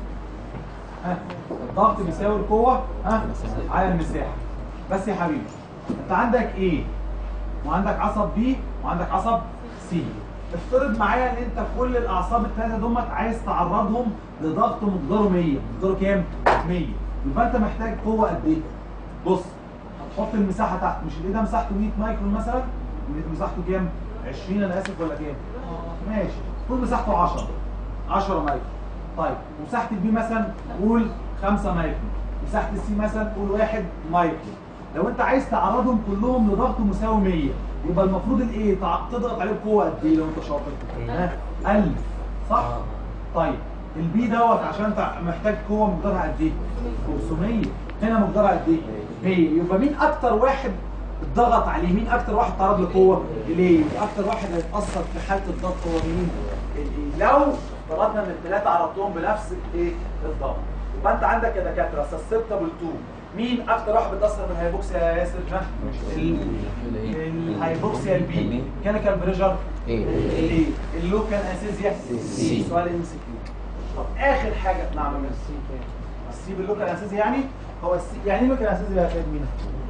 ها الضغط بيساوي القوه ها على المساحه بس يا حبيبي انت عندك ايه؟ وعندك عصب بي وعندك عصب سي افترض معايا ان انت كل الاعصاب الثلاثه دول عايز تعرضهم لضغط مقداره 100 مقداره كام 100 يبقى انت محتاج قوه قد ايه بص هتحط المساحه تحت مش الايه ده مساحته 100 مايكرون مثلا مساحته كام 20 انا اسف ولا كام ماشي قول مساحته 10 10 مايكرون طيب مساحه البي مثلا قول 5 مايكرون مساحه السي مثلا قول 1 مايكرون لو انت عايز تعرضهم كلهم لضغط مساوي 100 يبقى المفروض الايه تع- تضغط عليه بقوه قد ايه لو انت شاطر ها 1000 صح طيب البي دوت عشان انت محتاج قوه مقدارها قد ايه 500 هنا مقدارها قد ايه 100 يبقى مين اكتر واحد اتضغط عليه مين اكتر واحد تعرض لقوه ليه يبقى اكتر واحد هيتاثر في حاله الضغط هو مين ال- لو افترضنا ان الثلاثه عرضتهم بنفس الايه الضغط يبقى انت عندك يا دكاتره سسبتبل 2 مين اكتر واحد بيتاثر بالهيبوكسيا يا ياسر ها ال- الهيبوكسيا البي كان بريشر ايه الايه اللوكال انستيزيا سي. سؤال ام سي كيو طب اخر حاجه نعم من السي السي باللوكال انستيزيا يعني هو السي يعني ايه لوكال انستيزيا يا فادي مين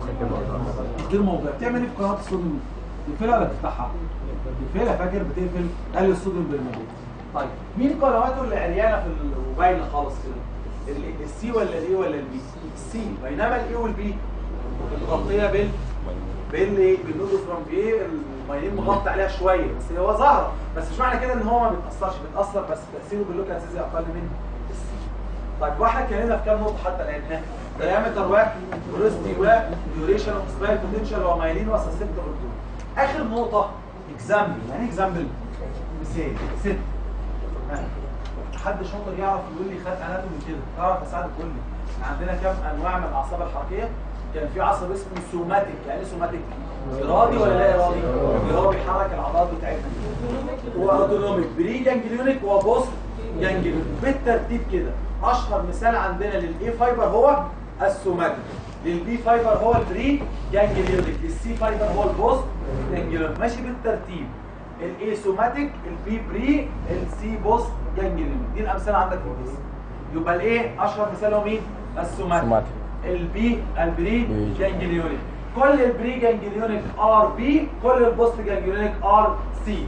غير موضوع بتعمل ايه في قناه الصوديوم تقفلها ولا تفتحها تقفلها فاكر بتقفل قال الصوديوم بالموضوع طيب مين قنواته اللي عريانه في ال- وباينه خالص كده ال- السي ولا الايه ولا البي السي بينما الايه والبي متغطيه بال بالايه بالنودو فروم بي المايلين مغطي عليها شويه بس هو ظاهره بس مش معنى كده ان هو ما بيتاثرش بيتاثر بس تاثيره باللوكال اساسي اقل من السي طيب واحنا اتكلمنا في كام نقطه حتى الان ها دايمتر واحد فيلوسيتي وديوريشن اوف سبايل بوتنشال ومايلين وسسبتبل اخر نقطه اكزامبل يعني اكزامبل مثال ست ها. حد شاطر يعرف يقول لي خد اناتومي كده تعرف اساعدك تقول لي إحنا عندنا كام انواع من الاعصاب الحركيه كان في عصب اسمه سوماتيك يعني إيه سوماتيك ارادي ولا لا ارادي اللي هو بيحرك العضلات بتاعتنا هو اوتونوميك بري جانجليونيك وبوست جانجليونيك بالترتيب كده اشهر مثال عندنا للاي فايبر هو السوماتيك للبي فايبر هو البري جانجليونيك للسي فايبر هو البوست جانجليونيك ماشي بالترتيب الاي سوماتيك البي بري السي بوست جانجليونيك دي الامثله عندك في الجسم يبقى الايه اشهر مثال هو مين السوماتيك سوماتيك. البي البري بي. جانجليونيك كل البري جانجليونيك ار بي كل البوست جانجليونيك ار سي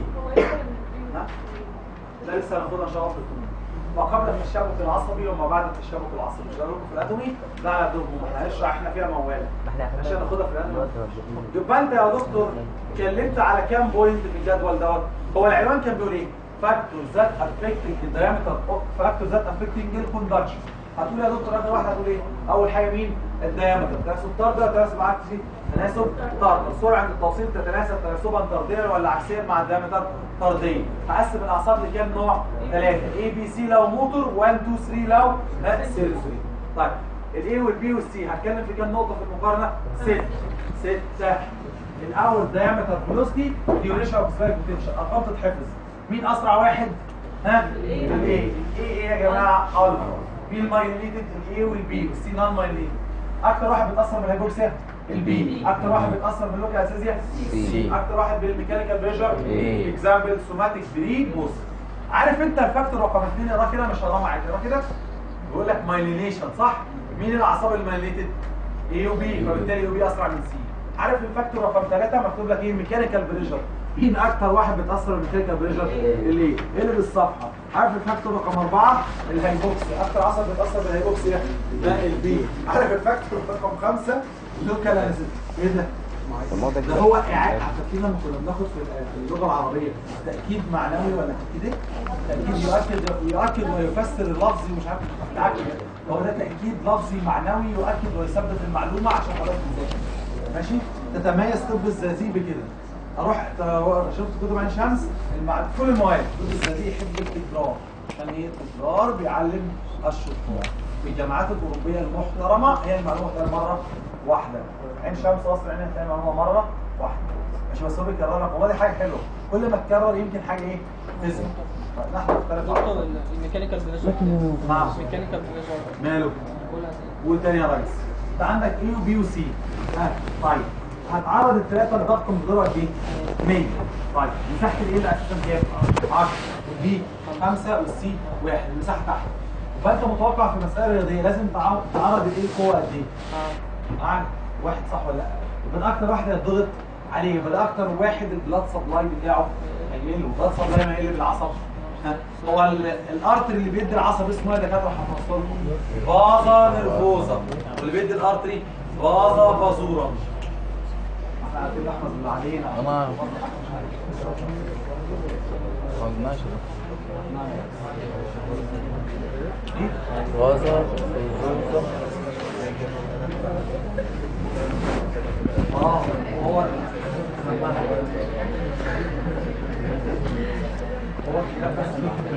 ها؟ ده لسه هناخدها ان شاء الله في الكتب وقبل التشابك العصبي وما بعد التشابك العصبي مش هقول لكم في الاناتومي ده على دورهم احنا هنشرح احنا فيها موال عشان ناخدها في الاناتومي يبقى انت يا دكتور اتكلمت على كام بوينت في الجدول دوت هو العنوان كان بيقول ايه فاكتورز ذات افكتنج الدايمتر فاكتورز ذات افكتنج الكوندكشن هتقول يا دكتور اخر واحد هتقول ايه اول حاجه مين الدايمتر تناسب طرد ولا تناسب عكسي تناسب طرد السرعه عند التوصيل تتناسب تناسبا طرديا ولا عكسيا مع الدايمتر طرديا هقسم الاعصاب لكام نوع ثلاثه اي بي سي لو موتور 1 2 3 لو سيرسوري طيب الاي والبي والسي هتكلم في كام نقطه في المقارنه ست ستة الاول diameter velocity duration of spherical potential ارقام تتحفظ مين اسرع واحد ها الايه الايه ايه يا جماعه الفا بي المايليتد الاي والبي والسي نون مايليتد اكتر واحد بيتاثر بالهيبوكسيا البي اكتر واحد بيتاثر باللوكال اساسيا سي. اكتر واحد بالميكانيكال بريشر إيه. اكزامبل سوماتيك بري بوست عارف انت الفاكتور رقم اثنين اقرا كده مش هقرا معاك اقرا كده بيقول لك مايلينيشن صح مين الاعصاب المايليتد اي وبي فبالتالي اي وبي اسرع من سي عارف الفاكتور رقم ثلاثة مكتوب لك ايه ميكانيكال بريشر مين اكتر واحد بيتاثر بالميكانيكال بريشر اللي قلب الصفحه عارف الفاكتور رقم أربعة الهايبوكسي اكتر عصب بيتاثر بالهايبوكسي ده ده البي عارف الفاكتور رقم خمسة لوكال انستيك ايه ده ده هو اعاده فاكرين لما كنا بناخد في في اللغه العربيه تاكيد معنوي ولا تاكيد ايه؟ تاكيد يؤكد يؤكد ويفسر اللفظي ومش عارف تعالى هو ده تاكيد لفظي معنوي يؤكد ويثبت المعلومه عشان خلاص تذاكر ماشي تتميز طب الزقازيق بكده اروح ت- شفت كتب عين شمس المع... كل المواد طب الزقازيق يحب التكرار عشان ايه التكرار بيعلم الشطار في الجامعات الاوروبيه المحترمه هي المعلومه بتاعت مره واحده عين شمس اصلا عين هتلاقي المعلومه مره واحده ماشي بس هو بيكرر لك والله دي حاجه حلوه كل ما تكرر يمكن حاجه ايه تثبت طيب نحن نختلف دكتور الميكانيكال بريشر نعم الميكانيكال بريشر ماله قولها تاني. قول تاني يا ريس انت عندك اي وبي وسي ها طيب هتعرض الثلاثه لضغط مقداره قد ايه 100 طيب مساحه الايه الاساسا كام 10 والبي 5 والسي 1 المساحه تحت فانت متوقع في مساله رياضيه لازم تعرض تعرض الايه القوه قد ايه معاك واحد صح ولا لا يبقى اكتر واحد هيتضغط عليه يبقى ده اكتر واحد البلاد سبلاي بتاعه هيقل والبلاد سبلاي ما يقل بالعصب ها هو ال- الارتري اللي بيدي العصب اسمه ايه يا دكاتره هنوصل لكم فازا نرفوزا واللي بيدي الارتري فازا بازورا احنا عارفين احمد اللي علينا أنا- خلصناش إيه؟ غازة اه هو هو كده بس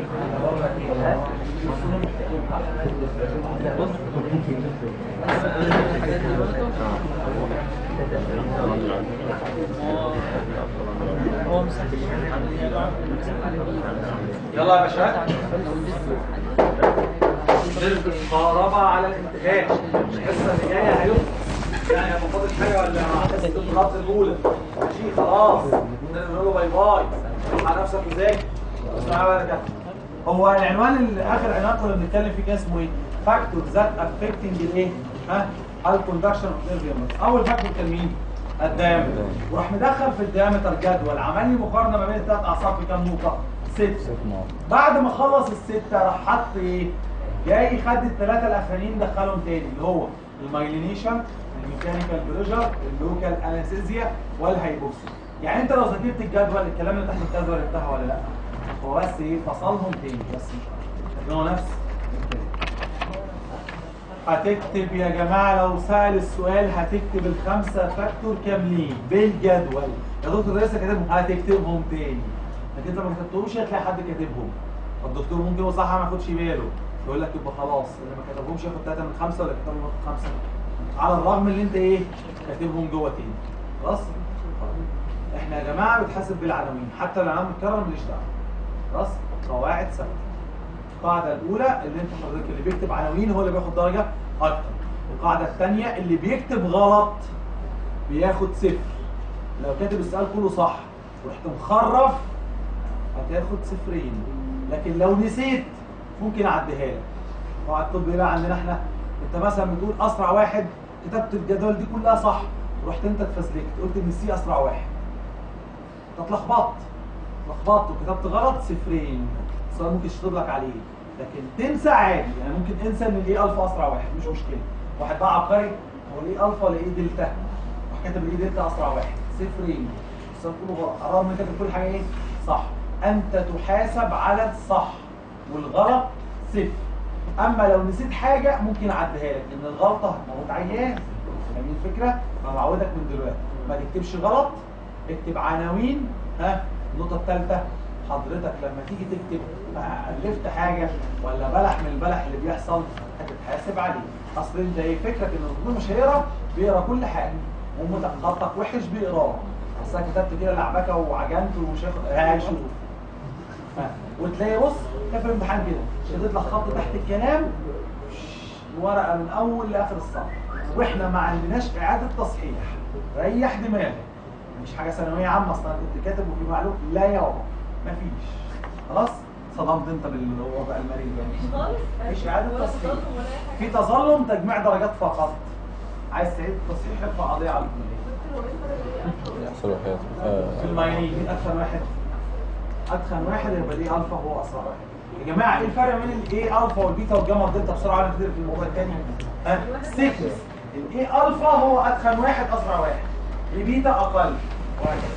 هو مساحة يلا يا باشا مقاربة على الانتهاء الحصة اللي جاية هيبقى يعني هيبقى فاضل حاجة ولا حصة الخط الأولى ماشي خلاص نقول له باي باي روح على نفسك وذاكر اسمع بقى يا كابتن هو العنوان اللي اخر عنوان كنا بنتكلم فيه كان اسمه ايه؟ فاكتور ذات افكتنج الايه؟ ها؟ الكوندكشن اوف نيرف اول فاكتور كان مين؟ الدايمتر وراح مدخل في الدايمتر جدول عمل لي مقارنه ما بين الثلاث اعصاب في كام نقطه؟ ست بعد ما خلص الستة راح حط ايه جاي خد الثلاثة الاخرين دخلهم تاني اللي هو المايلينيشن الميكانيكال بريشر اللوكال انستيزيا والهايبوكسيا يعني انت لو ذاكرت الجدول الكلام اللي تحت الجدول انتهى ولا لا هو بس ايه فصلهم تاني بس مش اكتر لكن هو نفس الكلام. هتكتب يا جماعة لو سأل السؤال هتكتب الخمسة فاكتور كاملين بالجدول يا دكتور لسه كاتبهم هتكتبهم تاني لكن انت ما كتبتهمش هتلاقي حد كاتبهم فالدكتور ممكن هو صح ما ياخدش باله يقول لك يبقى خلاص اللي ما كتبهمش ياخد ثلاثة من خمسة ولا كتبهم ياخد خمسة على الرغم اللي انت ايه كاتبهم جوه تاني خلاص احنا يا جماعة بتحاسب بالعناوين حتى لو العنوان متكرر ماليش دعوة خلاص قواعد ثابتة القاعدة الأولى اللي انت حضرتك اللي بيكتب عناوين هو اللي بياخد درجة أكتر القاعدة الثانية اللي بيكتب غلط بياخد صفر لو كاتب السؤال كله صح ورحت مخرف هتاخد صفرين لكن لو نسيت ممكن اعديها لك قواعد الطب بقى عندنا احنا انت مثلا بتقول اسرع واحد كتبت الجدول دي كلها صح ورحت انت اتفزلكت قلت ان السي اسرع واحد انت اتلخبطت اتلخبطت وكتبت غلط صفرين السؤال ممكن يشطب لك عليه لكن تنسى عادي يعني ممكن انسى ان الايه الفا اسرع واحد مش مشكله واحد بقى عبقري هو الايه الفا ولا ايه دلتا راح كاتب الايه دلتا اسرع واحد صفرين السؤال كله غلط على الرغم ان انت كاتب كل حاجه ايه صح انت تحاسب على الصح والغلط صفر اما لو نسيت حاجه ممكن اعديها لك ان الغلطه هتموت عيان فاهمين الفكره فبعودك من دلوقتي ما تكتبش غلط اكتب عناوين ها النقطه الثالثه حضرتك لما تيجي تكتب الفت حاجه ولا بلح من البلح اللي بيحصل هتتحاسب عليه اصل انت ايه فكرك ان الدكتور مش هيقرا بيقرا كل حاجه ومتى خطك وحش بيقراه اصل أنا كتبت كده لعبكه وعجنت ومش هياخد هيشوف ها، وتلاقي بص كان في الامتحان كده شديت لك خط تحت الكلام ورقه من اول لاخر الصف واحنا ما عندناش اعاده تصحيح ريح دماغك مش حاجه ثانويه عامه اصلا أنا كنت كاتب وفي معلوم لا يابا مفيش خلاص صدمت انت بالوضع المريض ده خالص مفيش اعاده ولا تصحيح تظلم ولا أي حاجة. في تظلم تجميع درجات فقط عايز تعيد تصحيح ارفع قضيه على الكليه يحصل وحياته في الماينين مين اتخن واحد اتخن واحد يبقى الايه الفا هو اسرع واحد يا جماعه ايه الفرق بين الايه الفا والبيتا والجاما والدلتا بسرعه على كتير في الموضوع الثاني ها سيكنس الايه الفا هو اتخن واحد اسرع واحد البيتا اقل وهكذا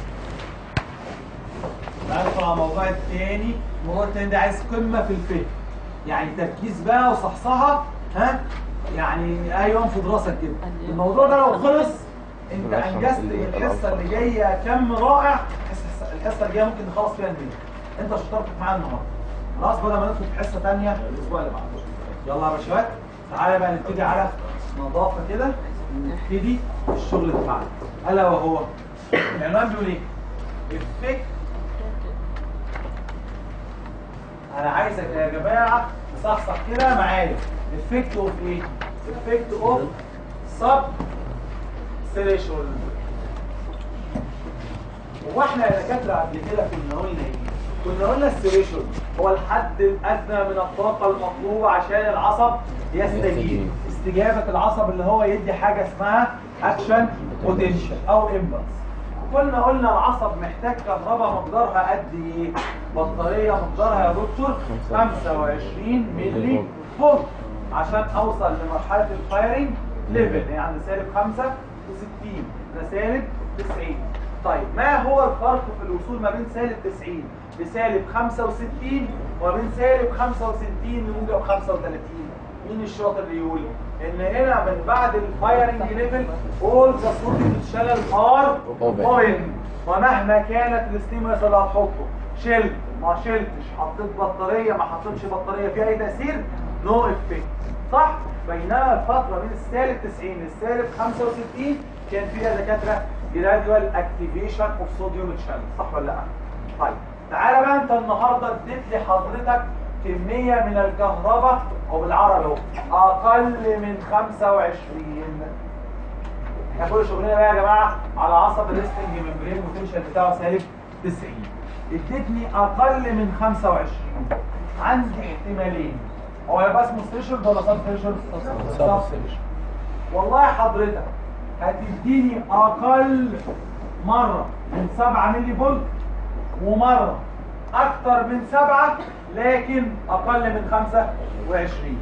تعالى ندخل على الموضوع الثاني الموضوع الثاني ده عايز قمه في الفهم يعني تركيز بقى وصحصحه ها يعني ايوه انفض راسك كده الموضوع ده لو خلص انت انجزت الحصه اللي جايه كم رائع الحصه الحصه الجايه ممكن نخلص فيها الميل انت شطارتك معايا النهارده خلاص بدل ما ندخل في حصه ثانيه الاسبوع اللي بعده يلا يا باشوات تعالى بقى نبتدي على نظافه كده نبتدي الشغل بتاعنا الا وهو العنوان بيقول ايه؟ افكت انا عايزك يا جماعه تصحصح كده معايا افكت اوف ايه؟ افكت اوف سب ثريشولد هو احنا يا دكاتره قبل كده كنا قلنا ايه؟ كنا قلنا الثريشولد هو الحد الادنى من الطاقه المطلوبه عشان العصب يستجيب يستجيب. استجابه العصب اللي هو يدي حاجه اسمها اكشن بوتنشال او امبلس كنا قلنا العصب محتاج كهرباء مقدارها قد ايه؟ بطاريه مقدارها يا دكتور 25 ملي فولت عشان اوصل لمرحله الفايرنج ليفل يعني سالب 65 ده سالب 90 طيب ما هو الفرق في الوصول ما بين سالب 90 لسالب 65 وما بين سالب 65 لموجب 35 مين الشاطر اللي يقول ان هنا من بعد الفايرنج ليفل اول ذا صوديوم شانل ار Open. اوبن ومهما كانت الستيمولس اللي هتحطه شلت ما شلتش حطيت بطاريه ما حطيتش بطاريه في اي تاثير نو افكت صح بينما الفتره من السالب 90 للسالب 65 كان فيها دكاتره جراديوال اكتيفيشن اوف صوديوم شانل صح ولا لا طيب تعالى بقى انت النهارده اديت لي حضرتك كميه من الكهرباء او بالعربي اهو اقل من 25 احنا كل شغلنا بقى يا جماعه على عصب الريستنج ممبرين بوتنشال بتاعه سالب 90 اديتني اقل من 25 عندي احتمالين هو هيبقى اسمه ثريشولد ولا سب ثريشولد؟ سب ثريشولد. والله حضرتك هتديني اقل مره من 7 ملي فولت ومره اكتر من 7 لكن اقل من 25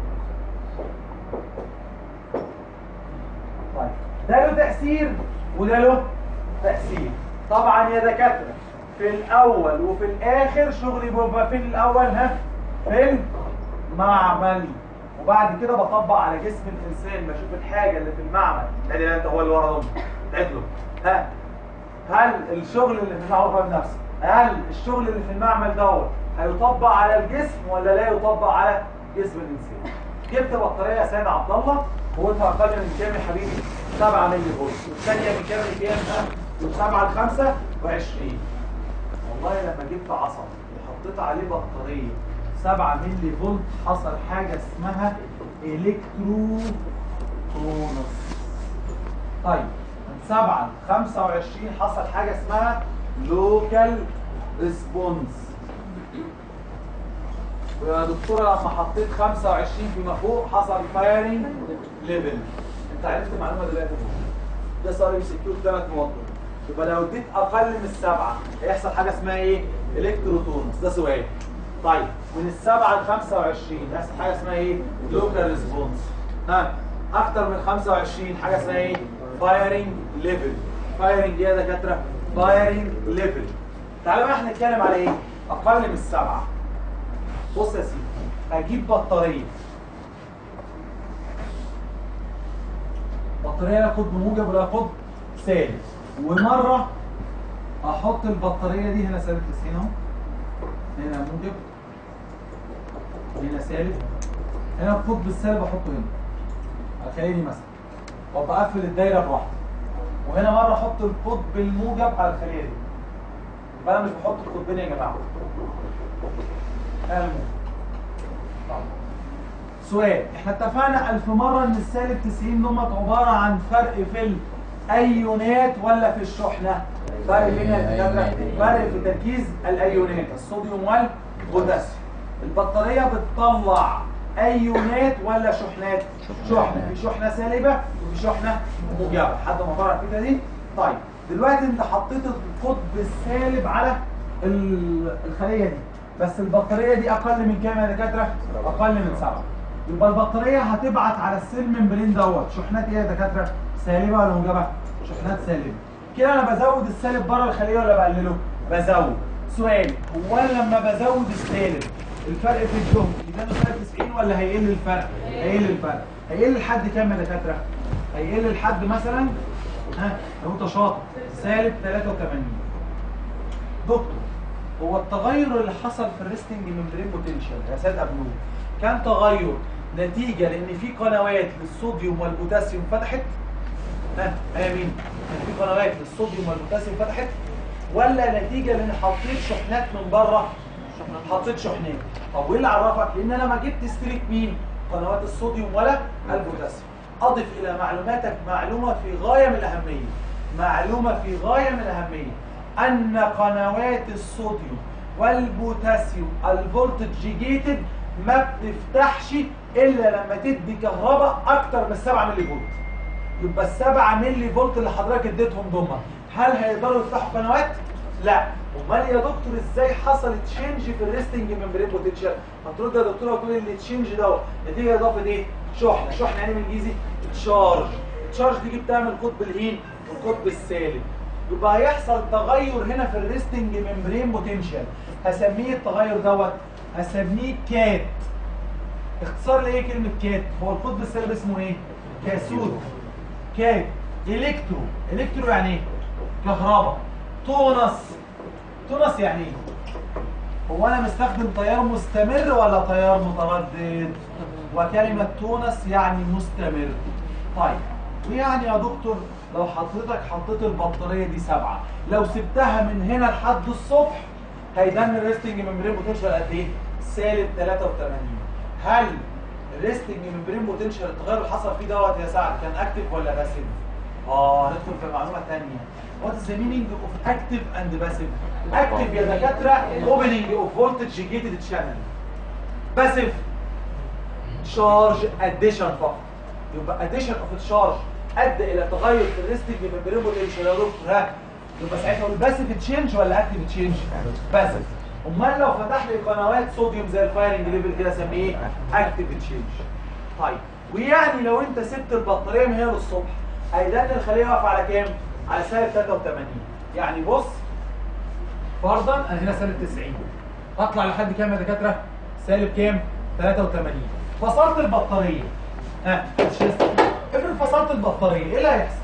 طيب ده له تأثير وده له تأثير طبعا يا دكاترة في الأول وفي الآخر شغلي بيبقى فين الأول ها في المعمل وبعد كده بطبق على جسم الإنسان بشوف الحاجة اللي في المعمل ادي انت هو اللي ورا دول له ها هل الشغل اللي في المعمل بنفسه هل الشغل اللي في المعمل دوت هيطبق على الجسم ولا لا يطبق على جسم الانسان جبت بطاريه يا سيد عبد الله قوتها اقل من كام يا حبيبي 7 ملي فولت والثانيه من كام لكام ها؟ من 7 ل 25 والله لما جبت عصب وحطيت عليه بطاريه 7 ملي فولت حصل حاجه اسمها الكترو تونس طيب من 7 ل 25 حصل حاجه اسمها لوكال ريسبونس ويا دكتوره لما حطيت 25 فيما فوق حصل فايرنج ليفل انت عرفت المعلومه دلوقتي ده صار ام سي كيو ثلاث نقط يبقى لو اديت اقل من السبعه هيحصل حاجه اسمها ايه؟ الكتروتونس ده سؤال طيب من السبعه ل 25 هيحصل حاجه اسمها ايه؟ لوكال ريسبونس ها اكتر من 25 حاجه اسمها ايه؟ فايرنج ليفل فايرنج ايه يا دكاتره؟ فايرنج ليفل تعالى بقى احنا نتكلم على ايه؟ اقل من السبعه بص يا سيدي هجيب بطاريه بطاريه لا قطب موجب ولا قطب سالب ومره احط البطاريه دي هنا سالب 90 اهو هنا موجب هنا سالب هنا القطب السالب احطه هنا على الخليه دي مثلا وابقى اقفل الدايره براحتي وهنا مره احط القطب الموجب على الخليه دي يبقى انا مش بحط القطبين يا جماعه المهم. طيب. سؤال احنا اتفقنا ألف مرة ان السالب 90 نمط عبارة عن فرق في الايونات ولا في الشحنة فرق بين الدكاترة فرق في تركيز الايونات الصوديوم والبوتاسيوم البطارية بتطلع ايونات ولا شحنات شحنه في شحنه سالبه وفي شحنه موجبه حد ما طلع الفكره دي طيب دلوقتي انت حطيت القطب السالب على ال- الخليه دي بس البطاريه دي اقل من كام يا دكاتره اقل من سبعة يبقى البطاريه هتبعت على السيل ممبرين دوت شحنات ايه يا دكاتره سالبه ولا موجبه شحنات سالبه كده انا بزود السالب بره الخليه ولا بقلله بزود سؤال هو انا لما بزود السالب الفرق في الجهد يبقى فرق 90 ولا هيقل الفرق هيقل الفرق هيقل لحد كام يا دكاتره هيقل لحد مثلا ها لو انت شاطر سالب 83 دكتور هو التغير اللي حصل في الريستنج ممبرين بوتنشال يا سيد ابنور كان تغير نتيجه لان في قنوات للصوديوم والبوتاسيوم فتحت ها يا مين كان في قنوات للصوديوم والبوتاسيوم فتحت ولا نتيجه لان حطيت شحنات من بره حطيت شحنات طب وايه اللي عرفك لان انا ما جبت ستريك مين قنوات الصوديوم ولا البوتاسيوم اضف الى معلوماتك معلومه في غايه من الاهميه معلومه في غايه من الاهميه ان قنوات الصوديوم والبوتاسيوم الفولتج جيتد ما بتفتحش الا لما تدي كهرباء اكتر من 7 ملي فولت يبقى ال 7 ملي فولت اللي حضرتك اديتهم دول هل هيقدروا يفتحوا قنوات؟ لا امال يا دكتور ازاي حصل تشينج في الريستنج ممبرين بوتنشال؟ هترد يا دكتور وتقول ان التشينج دوت نتيجه اضافه ايه؟ شحنه، شحنه يعني بالانجليزي تشارج، التشارج دي بتعمل قطب الهين والقطب السالب يبقى هيحصل تغير هنا في الريستنج ممبرين بوتنشال هسميه التغير دوت هسميه كات اختصار لايه كلمه كات؟ هو القطب السالب اسمه ايه؟ كاسود كات الكترو الكترو يعني ايه كهرباء تونس تونس يعني ايه هو انا مستخدم تيار مستمر ولا تيار متردد وكلمه تونس يعني مستمر طيب ويعني يا دكتور لو حضرتك حطيت البطاريه دي سبعة لو سبتها من هنا لحد الصبح هيدن الريستنج ممبرين بوتنشال قد ايه سالب 83 هل الريستنج ممبرين بوتنشال التغير اللي حصل فيه دوت يا سعد كان اكتف ولا باسيف اه ندخل في معلومه ثانيه وات از ذا مينينج اوف اكتف اند باسيف اكتف يا دكاتره اوبننج اوف فولتج جيتد تشانل باسيف شارج اديشن فقط يبقى اديشن اوف تشارج ادى الى تغير في الريستنج ممبرين بوتنشال يا دكتور ها يبقى ساعتها اقول باسيف تشينج ولا اكتف تشينج باسيف امال لو فتح لي قنوات صوديوم زي الفايرنج ليفل كده اسميه ايه اكتف تشينج طيب ويعني لو انت سبت البطاريه من هنا للصبح هيدل الخليه واقفه على كام على سالب 83 يعني بص فرضا انا هنا سالب 90 هطلع لحد كام يا دكاتره سالب كام 83 فصلت البطاريه ها مش لسه. افرض فصلت البطاريه ايه اللي هيحصل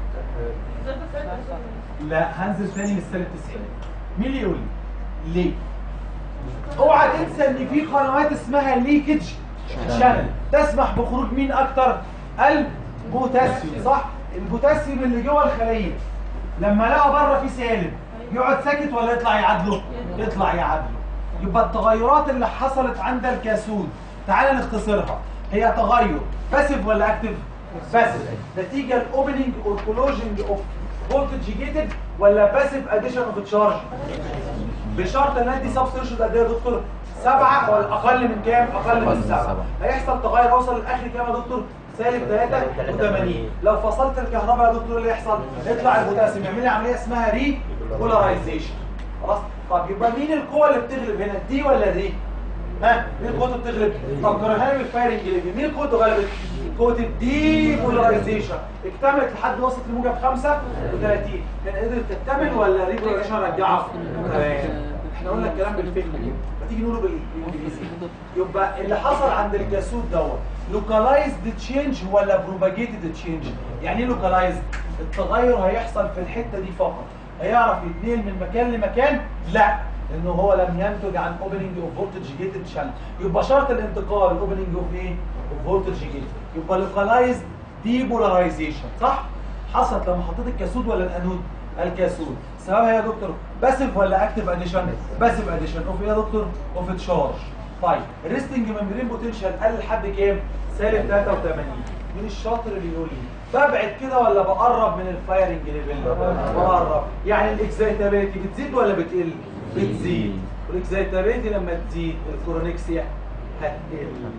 لا هنزل تاني من سالب 90 مين اللي يقول لي ليه اوعى تنسى ان في قنوات اسمها ليكج شانل تسمح بخروج مين اكتر البوتاسيوم صح البوتاسيوم اللي جوه الخليه لما لقى بره في سالب يقعد ساكت ولا يطلع يعادله يطلع يعادله يبقى التغيرات اللي حصلت عند الكاسود تعال نختصرها هي تغير باسيف ولا اكتف باسيف نتيجه الاوبننج اور كلوجنج اوف فولتج جيتد ولا باسيف اديشن اوف تشارج بشرط ان ادي سبستيشن قد ايه يا دكتور؟ سبعة ولا اقل من كام؟ اقل من سبعة هيحصل تغير اوصل للاخر كام يا دكتور؟ سالب 83 لو فصلت الكهرباء يا دكتور اللي يحصل؟ يطلع البوتاسيوم يعمل لي عمليه اسمها ري بولاريزيشن خلاص؟ طب يبقى مين القوه اللي بتغلب هنا؟ الدي ولا الري؟ ها مين قوته بتغلب؟ طب كرهاني بالفايرنج ليفل مين قوته غلبت؟ قوه الدي بولاريزيشن اكتملت لحد وصلت لموجب 35 كان قدرت تكتمل ولا ري بولاريزيشن رجعها؟ تمام احنا قلنا الكلام بالفهم ما تيجي نقوله بالانجليزي يبقى اللي حصل عند الجاسود دوت لوكالايزد تشينج ولا بروباجيتد تشينج يعني ايه لوكالايزد التغير هيحصل في الحته دي فقط هيعرف يتنقل من مكان لمكان لا لانه هو لم ينتج عن اوبننج اوف فولتج جيتد شانل يبقى شرط الانتقال اوبننج اوف ايه اوف فولتج جيتد يبقى لوكالايزد ديبولاريزيشن صح حصلت لما حطيت الكاسود ولا الانود الكاسود سببها يا دكتور باسيف ولا اكتف اديشن باسيف اديشن اوف ايه يا دكتور اوف تشارج طيب الريستنج ممبرين بوتنشال قل لحد كام سالب 83 مين الشاطر اللي يقول لي ببعد كده ولا بقرب من الفايرنج ليفل بقرب يعني الاكزايتابيلتي بتزيد ولا بتقل بتزيد والاكزايتابيلتي لما تزيد الكورونكسيا هتقل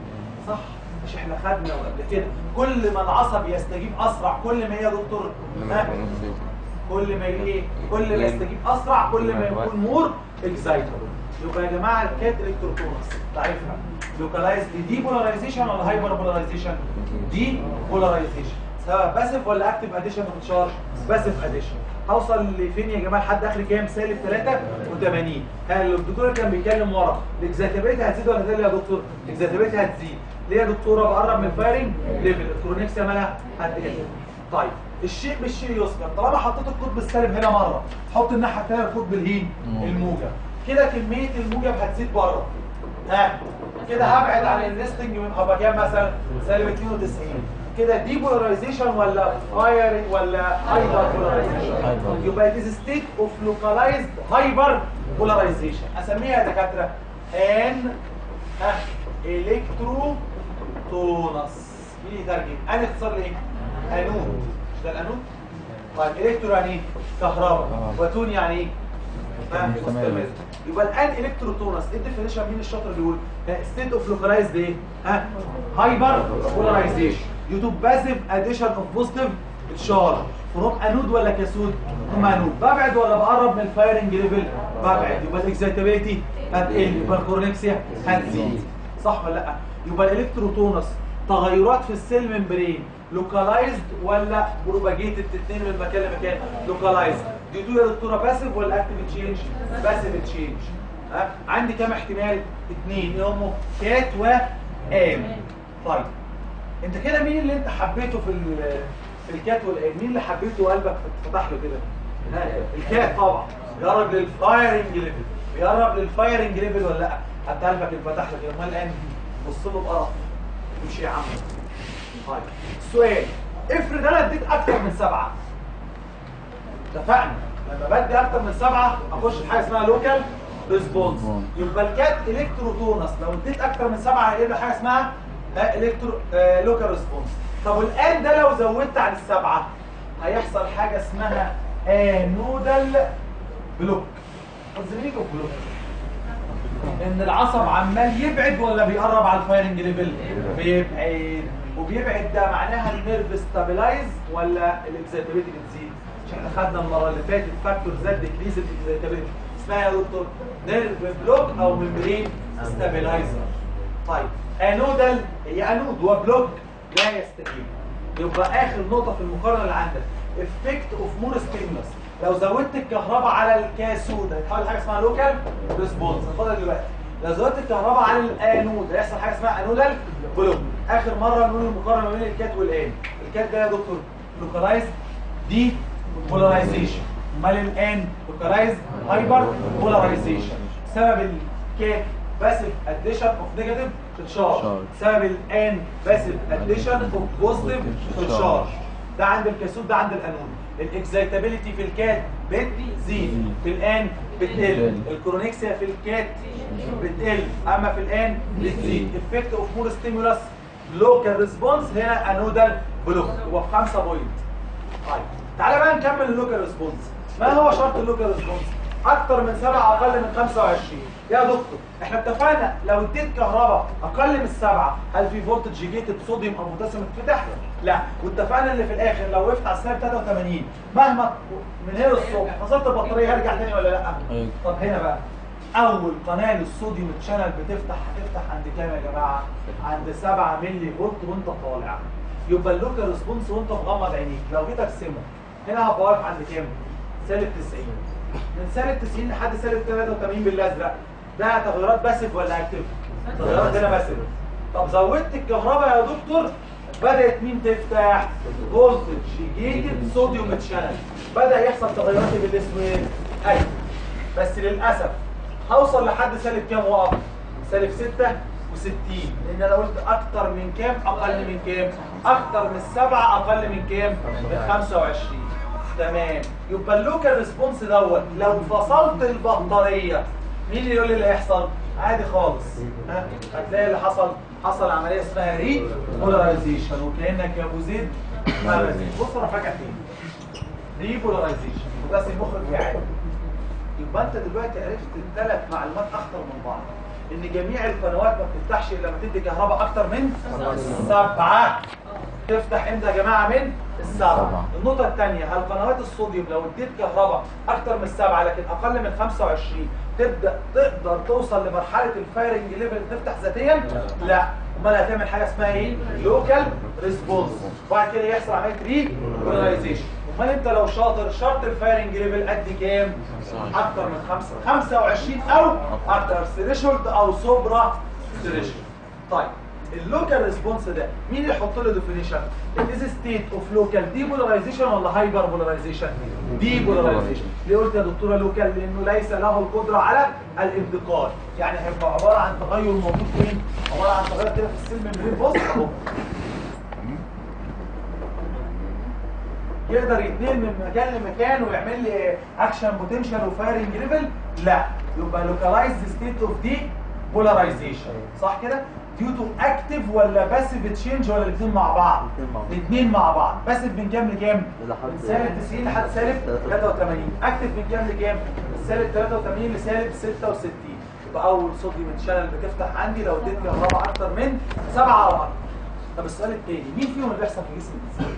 صح مش احنا خدنا قبل كده كل ما العصب يستجيب اسرع كل ما هي يا دكتور ها؟ كل ما ايه كل ما يستجيب اسرع كل ما يكون مور اكسايتبل يبقى يا جماعه الكات الكتروتونس تعرفها لوكالايز دي بولاريزيشن ولا هايبر بولاريزيشن دي بولاريزيشن سواء باسيف ولا اكتيف اديشن اوف تشارج باسيف اديشن هوصل لفين يا جماعه لحد اخر كام سالب 83 هل الدكتور كان بيتكلم ورا الاكزاتابيلتي هتزيد ولا هتقل يا دكتور الاكزاتابيلتي هتزيد ليه يا دكتوره بقرب من الفايرنج ليفل الكرونكسيا مالها هتقل طيب الشيء بالشيء يذكر طالما حطيت القطب السالب هنا مره حط الناحيه الثانيه القطب الهين الموجب كده كميه الموجب هتزيد بره ها كده هبعد عن الريستنج من هبقى كام مثلا سالب 92 كده دي بولاريزيشن ولا فاير ولا هايبر بولاريزيشن يبقى it is a state of localized hyper polarization اسميها يا دكاتره ان ها الكتروتونس مين يترجم ان اختصار لايه انود مش ده الانود طيب الكترو يعني ايه كهرباء وتون يعني ايه ها، مستمر يبقى الان الكتروتونس ايه الديفينيشن مين الشاطر اللي يقول ستيت اوف لوكالايزد ايه ها هايبر بولاريزيشن due to passive addition of positive charge فروم انود ولا كاسود هم انود ببعد ولا بقرب من الفايرنج ليفل ببعد يبقى الاكسيتابيلتي هتقل يبقى الكورنكسيا هتزيد صح ولا لا يبقى الالكتروتونس تغيرات في السيل ممبرين لوكالايزد ولا بروباجيتد تتنقل من مكان لمكان لوكالايزد دي تو يا دكتوره باسيف ولا اكتيف تشينج باسيف تشينج ها عندي كام احتمال اثنين ايه هم كات وام طيب انت كده مين اللي انت حبيته في ال- في الكات والام مين اللي حبيته وقلبك فتح له كده ها، الكات طبعا بيقرب للفايرنج ليفل بيقرب للفايرنج ليفل ولا لا حتى قلبك انفتح له كده امال الان بص له بقرف مش يا عم طيب السؤال افرض انا اديت اكتر من سبعه اتفقنا لما بدي اكتر من سبعه اخش في حاجه اسمها لوكال ريسبونس يبقى الكات الكتروتونس لو اديت اكتر من سبعه هيبقى حاجه اسمها الكترو لوكال ريسبونس طب والان ده لو زودت عن السبعه هيحصل حاجه اسمها انودال بلوك تنظيميك بلوك ان العصب عمال يبعد ولا بيقرب على الفايرنج ليفل بيبعد وبيبعد ده معناها النيرف ستابلايز ولا الاكزيتابيلتي بتزيد مش احنا خدنا المره اللي فاتت فاكتور زد ديكريز الاكزيتابيلتي اسمها يا دكتور نيرف بلوك او ممبرين ستابلايزر طيب انودال هي انود وبلوك لا يستجيب يبقى اخر نقطه في المقارنه اللي عندك افكت اوف مور ستيمولس لو زودت الكهرباء على الكاسود هيتحول حاجه اسمها لوكال ريسبونس اتفضل دلوقتي لو زودت الكهرباء على الانود هيحصل حاجه اسمها انودال بلوك اخر مره نقول المقارنه ما بين الكات والان الكات ده يا دكتور لوكالايز دي بولاريزيشن امال الان لوكالايز هايبر بولاريزيشن سبب الكات باسيف اديشن اوف نيجاتيف تشارج سبب الان باسيف اديشن اوف بوزيتيف تشارج ده عند الكاسود ده عند الانود الاكسايتابيلتي في الكات بتزيد في الان بتقل الكرونكسيا في الكات بتقل اما في الان بتزيد افكت اوف مور ستيمولس لوكال ريسبونس هنا انودال بلوك هو بخمسه بوينت طيب تعالى بقى نكمل اللوكال ريسبونس ما هو شرط اللوكال ريسبونس اكتر من 7 اقل من 25 يا دكتور احنا اتفقنا لو اديت كهرباء اقل من السبعه هل في فولتج جيتد صوديوم او بوتاسيوم اتفتح لا واتفقنا ان في الاخر لو وقفت على السالب 83 مهما من هنا الصبح فصلت البطاريه هرجع تاني ولا لا أيوة. طب هنا بقى اول قناه للصوديوم تشانل بتفتح هتفتح عند كام يا جماعه عند 7 مللي فولت وانت طالع يبقى اللوكال ريسبونس وانت مغمض عينيك لو جيت ارسمه هنا هبقى واقف عند كام سالب 90 من سالب 90 لحد سالب 83 بالازرق ده تغيرات باسيف ولا اكتف تغيرات هنا باسيف طب زودت الكهرباء يا دكتور بدات مين تفتح فولتج جيتد صوديوم تشانل بدا يحصل تغيرات بالاسود ايوه بس للاسف هوصل لحد سالب كام واقف سالب 66 لان انا قلت اكتر من كام اقل من كام اكتر من السبعه اقل من كام من 25 تمام يبقى اللوكال ريسبونس دوت لو فصلت البطاريه مين اللي يقول لي اللي هيحصل عادي خالص ها هتلاقي اللي حصل حصل عمليه اسمها ري بولاريزيشن وكانك يا ابو زيد ما بزيد بص انا فاكر فين ري بولاريزيشن بس المخرج بيعاني يبقى انت دلوقتي عرفت الثلاث معلومات اخطر من بعض ان جميع القنوات ما بتفتحش الا لما تدي كهرباء اكتر من سبعه تفتح امتى يا جماعه من السبعه سبعة. النقطه الثانيه هل قنوات الصوديوم لو اديت كهرباء اكتر من السبعه لكن اقل من 25 تبدا تقدر توصل لمرحله الفايرنج ليفل تفتح ذاتيا لا امال هتعمل حاجه اسمها ايه لوكال ريسبونس وبعد كده يحصل عمليه ري بولاريزيشن امال انت لو شاطر شرط الفايرنج ليفل قد كام اكتر من 5 25 او اكتر ثريشولد او سوبرا ثريشولد طيب اللوكال ريسبونس ده مين اللي يحط له ديفينيشن از ستيت اوف لوكال دي بولاريزيشن ولا هايبر بولاريزيشن دي بولاريزيشن ليه قلت يا دكتوره لوكال لانه ليس له القدره على الانتقال يعني هيبقى عباره عن تغير موجود فين عباره عن تغير كده في السلم من بص اهو يقدر يتنقل من مكان لمكان ويعمل لي اكشن بوتنشال وفايرنج ليفل لا يبقى لوكالايزد ستيت اوف دي بولاريزيشن صح كده ديو تو اكتف ولا باسيف تشينج ولا الاثنين مع بعض الاثنين مع بعض باسيف من كام لكام من سالب 90 لحد سالب 83 اكتف من كام لكام من سالب 83 لسالب 66 يبقى اول صوديوم شانل بتفتح عندي لو اديت كهرباء اكتر من 7 او اكتر طب السؤال الثاني مين فيهم اللي بيحصل في جسم الانسان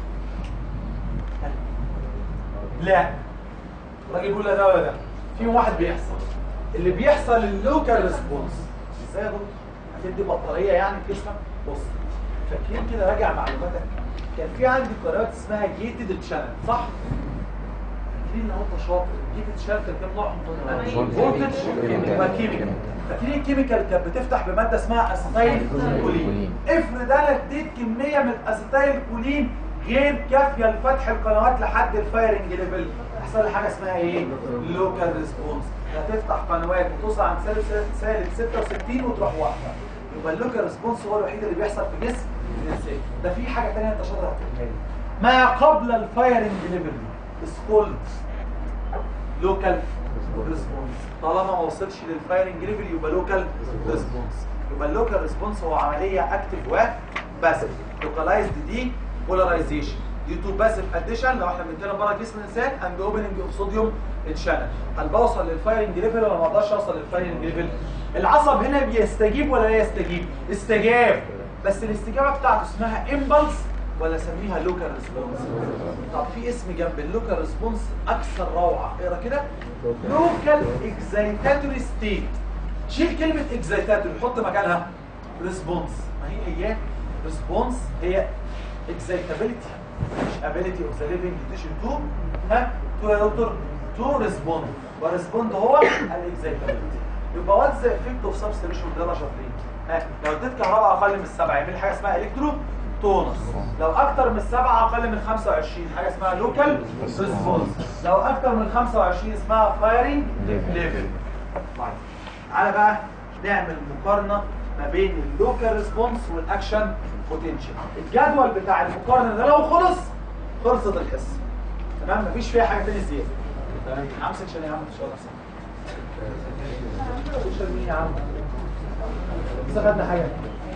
لا الراجل يقول لا ده ولا ده في واحد بيحصل اللي بيحصل اللوكال ريسبونس ازاي يا دكتور هتدي بطاريه يعني في جسمك بص فاكرين كده راجع معلوماتك كان في عندي قنوات اسمها جيتد تشانل صح فاكرين لو انت شاطر جيتد تشانل كان كام نوع فولتج وكيميكال فاكرين الكيميكال كانت بتفتح بماده اسمها اسيتايل كولين افرض انا اديت كميه من الاسيتايل كولين غير كافيه لفتح القنوات لحد الفايرنج ليفل يحصل لي حاجه اسمها ايه لوكال ريسبونس هتفتح قنوات وتوصل عند سالب سالب 66 وتروح واقفه يبقى اللوكال ريسبونس هو الوحيد اللي بيحصل في جسم الانسان ده في حاجه ثانيه انت شاطر هتفهمها لي ما قبل الفايرنج ليفل سكولد لوكال ريسبونس طالما ما وصلش للفايرنج ليفل يبقى لوكال ريسبونس يبقى اللوكال ريسبونس هو عمليه اكتف وباسف لوكالايزد دي بولاريزيشن دي تو باسف اديشن لو احنا بنتكلم بره جسم الانسان اند اوبننج اوف صوديوم تشانل هل بوصل للفايرنج ليفل ولا ما اقدرش اوصل للفايرنج ليفل العصب هنا بيستجيب ولا لا يستجيب استجاب بس الاستجابه بتاعته اسمها امبلس ولا اسميها لوكال ريسبونس طب في اسم جنب اللوكال ريسبونس اكثر روعه اقرا كده لوكال اكزايتاتوري ستيت شيل كلمه اكزايتاتوري حط مكانها ريسبونس ما هي هي ريسبونس هي اكزايتابيلتي مش ابيلتي اوف ذا ليفنج تيشن تو ها تو يا دكتور تو ريسبوند وريسبوند هو الاكزايتابيلتي يبقى وات ذا افكت اوف سبستيشن ده انا شاطرين ها لو اديت كهرباء اقل من السبعه يعمل حاجه اسمها الكترو تونس لو اكتر من السبعه اقل من 25 حاجه اسمها لوكال ريسبونس لو اكتر من 25 اسمها فايرنج ليفل طيب تعالى بقى نعمل مقارنه ما بين اللوكال ريسبونس والاكشن بوتنشال الجدول بتاع المقارنه ده لو خلص خلصت الحصه تمام مفيش فيها حاجه تاني زياده تمام امسك عشان يا عم تشتغل تشتغل مين يا عم استفدنا حاجه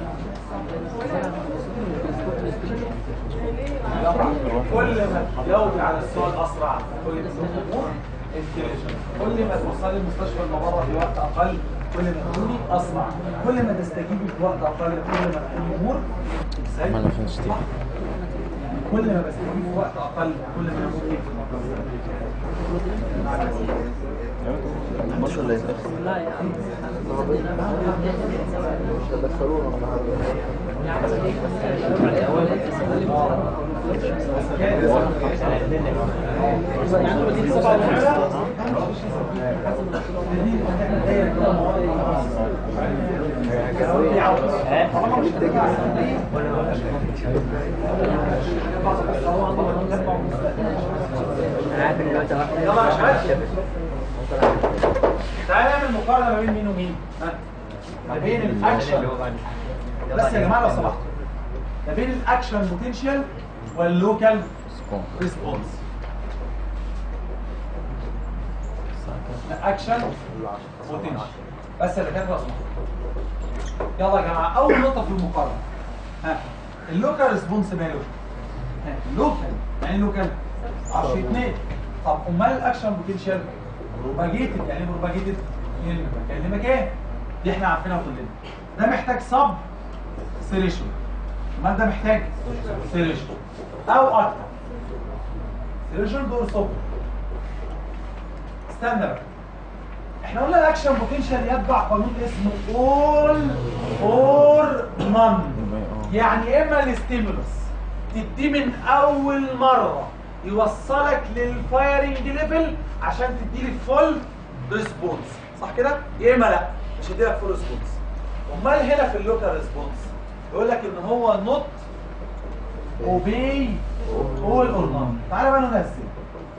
كل ما تجاوبي على السؤال اسرع كل ما تكون intelligent. كل ما توصلي المستشفى الممرض في وقت اقل كل ما تكوني اسرع كل ما تستجيبي في وقت اقل كل ما تكون الامور ازاي عملنا فين ستيك كل ما بستجيب في وقت اقل كل ما الامور ايه الماتش ولا ايه؟ لا يا عم يلا يا شباب تعالى نعمل مقارنه ما بين مين ومين ها؟ ما بين الاكشن بس يا جماعه لو سمحتوا ما بين الاكشن بوتنشال واللوكال ريسبونس الاكشن بوتنشال بس يا دكاتره لو سمحتوا يلا يا جماعه اول نقطه في المقارنه ها اللوكال ريسبونس ماله ها اللوكال يعني إيه اللوكال 10 2 طب امال الاكشن بوتنشال بروباجيتد يعني إيه بروباجيتد من مكان لمكان دي احنا عارفينها كلنا ده محتاج صب سيريشن امال ده محتاج سيريشن او اكتر سيريشن دور صب استنى بقى احنا قلنا الاكشن بوتنشال يتبع قانون اسمه اول اور نون يعني اما الاستيمولس تديه من اول مره يوصلك للفايرنج ليفل عشان تديلي فول ريسبونس صح كده يا اما لا مش هديلك فول ريسبونس امال هنا في اللوكال ريسبونس يقول لك ان هو نوت اوبي اول اور نون تعالى بقى ننزل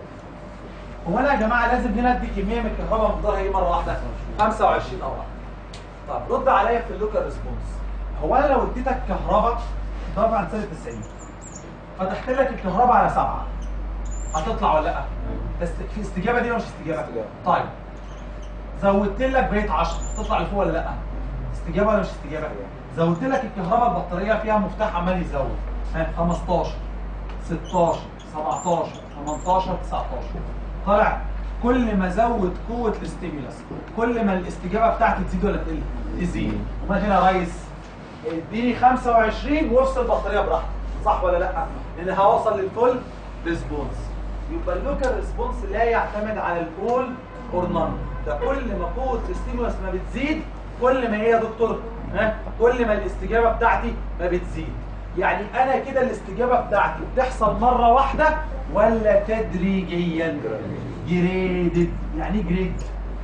هو انا يا جماعه لازم هنا ادي كميه من الكهرباء مقدارها ايه مره واحده 25 او واحده طب رد عليا في اللوكال ريسبونس هو انا لو اديتك كهرباء طبعا سالب 90 فتحت لك الكهرباء على 7 هتطلع ولا لا بس في استجابه دي ولا مش استجابه طيب زودت لك بقيت 10 تطلع لفوق ولا لا استجابه ولا مش استجابه زودت لك الكهرباء البطاريه فيها مفتاح عمال يزود ها 15 16 17 18 19 طالع كل ما زود قوه الاستيمولاس كل ما الاستجابه بتاعتي تزيد ولا تقل تزيد امال هنا يا ريس اديني 25 وافصل البطاريه براحتك صح ولا لا لان هوصل للفول ريسبونس يبقى اللوكال ريسبونس لا يعتمد على الاول اور نون ده كل ما قوه الاستيمولاس ما بتزيد كل ما هي يا دكتور ها كل ما الاستجابه بتاعتي ما بتزيد يعني انا كده الاستجابه بتاعتي بتحصل مره واحده ولا تدريجيا جريدد يعني جريد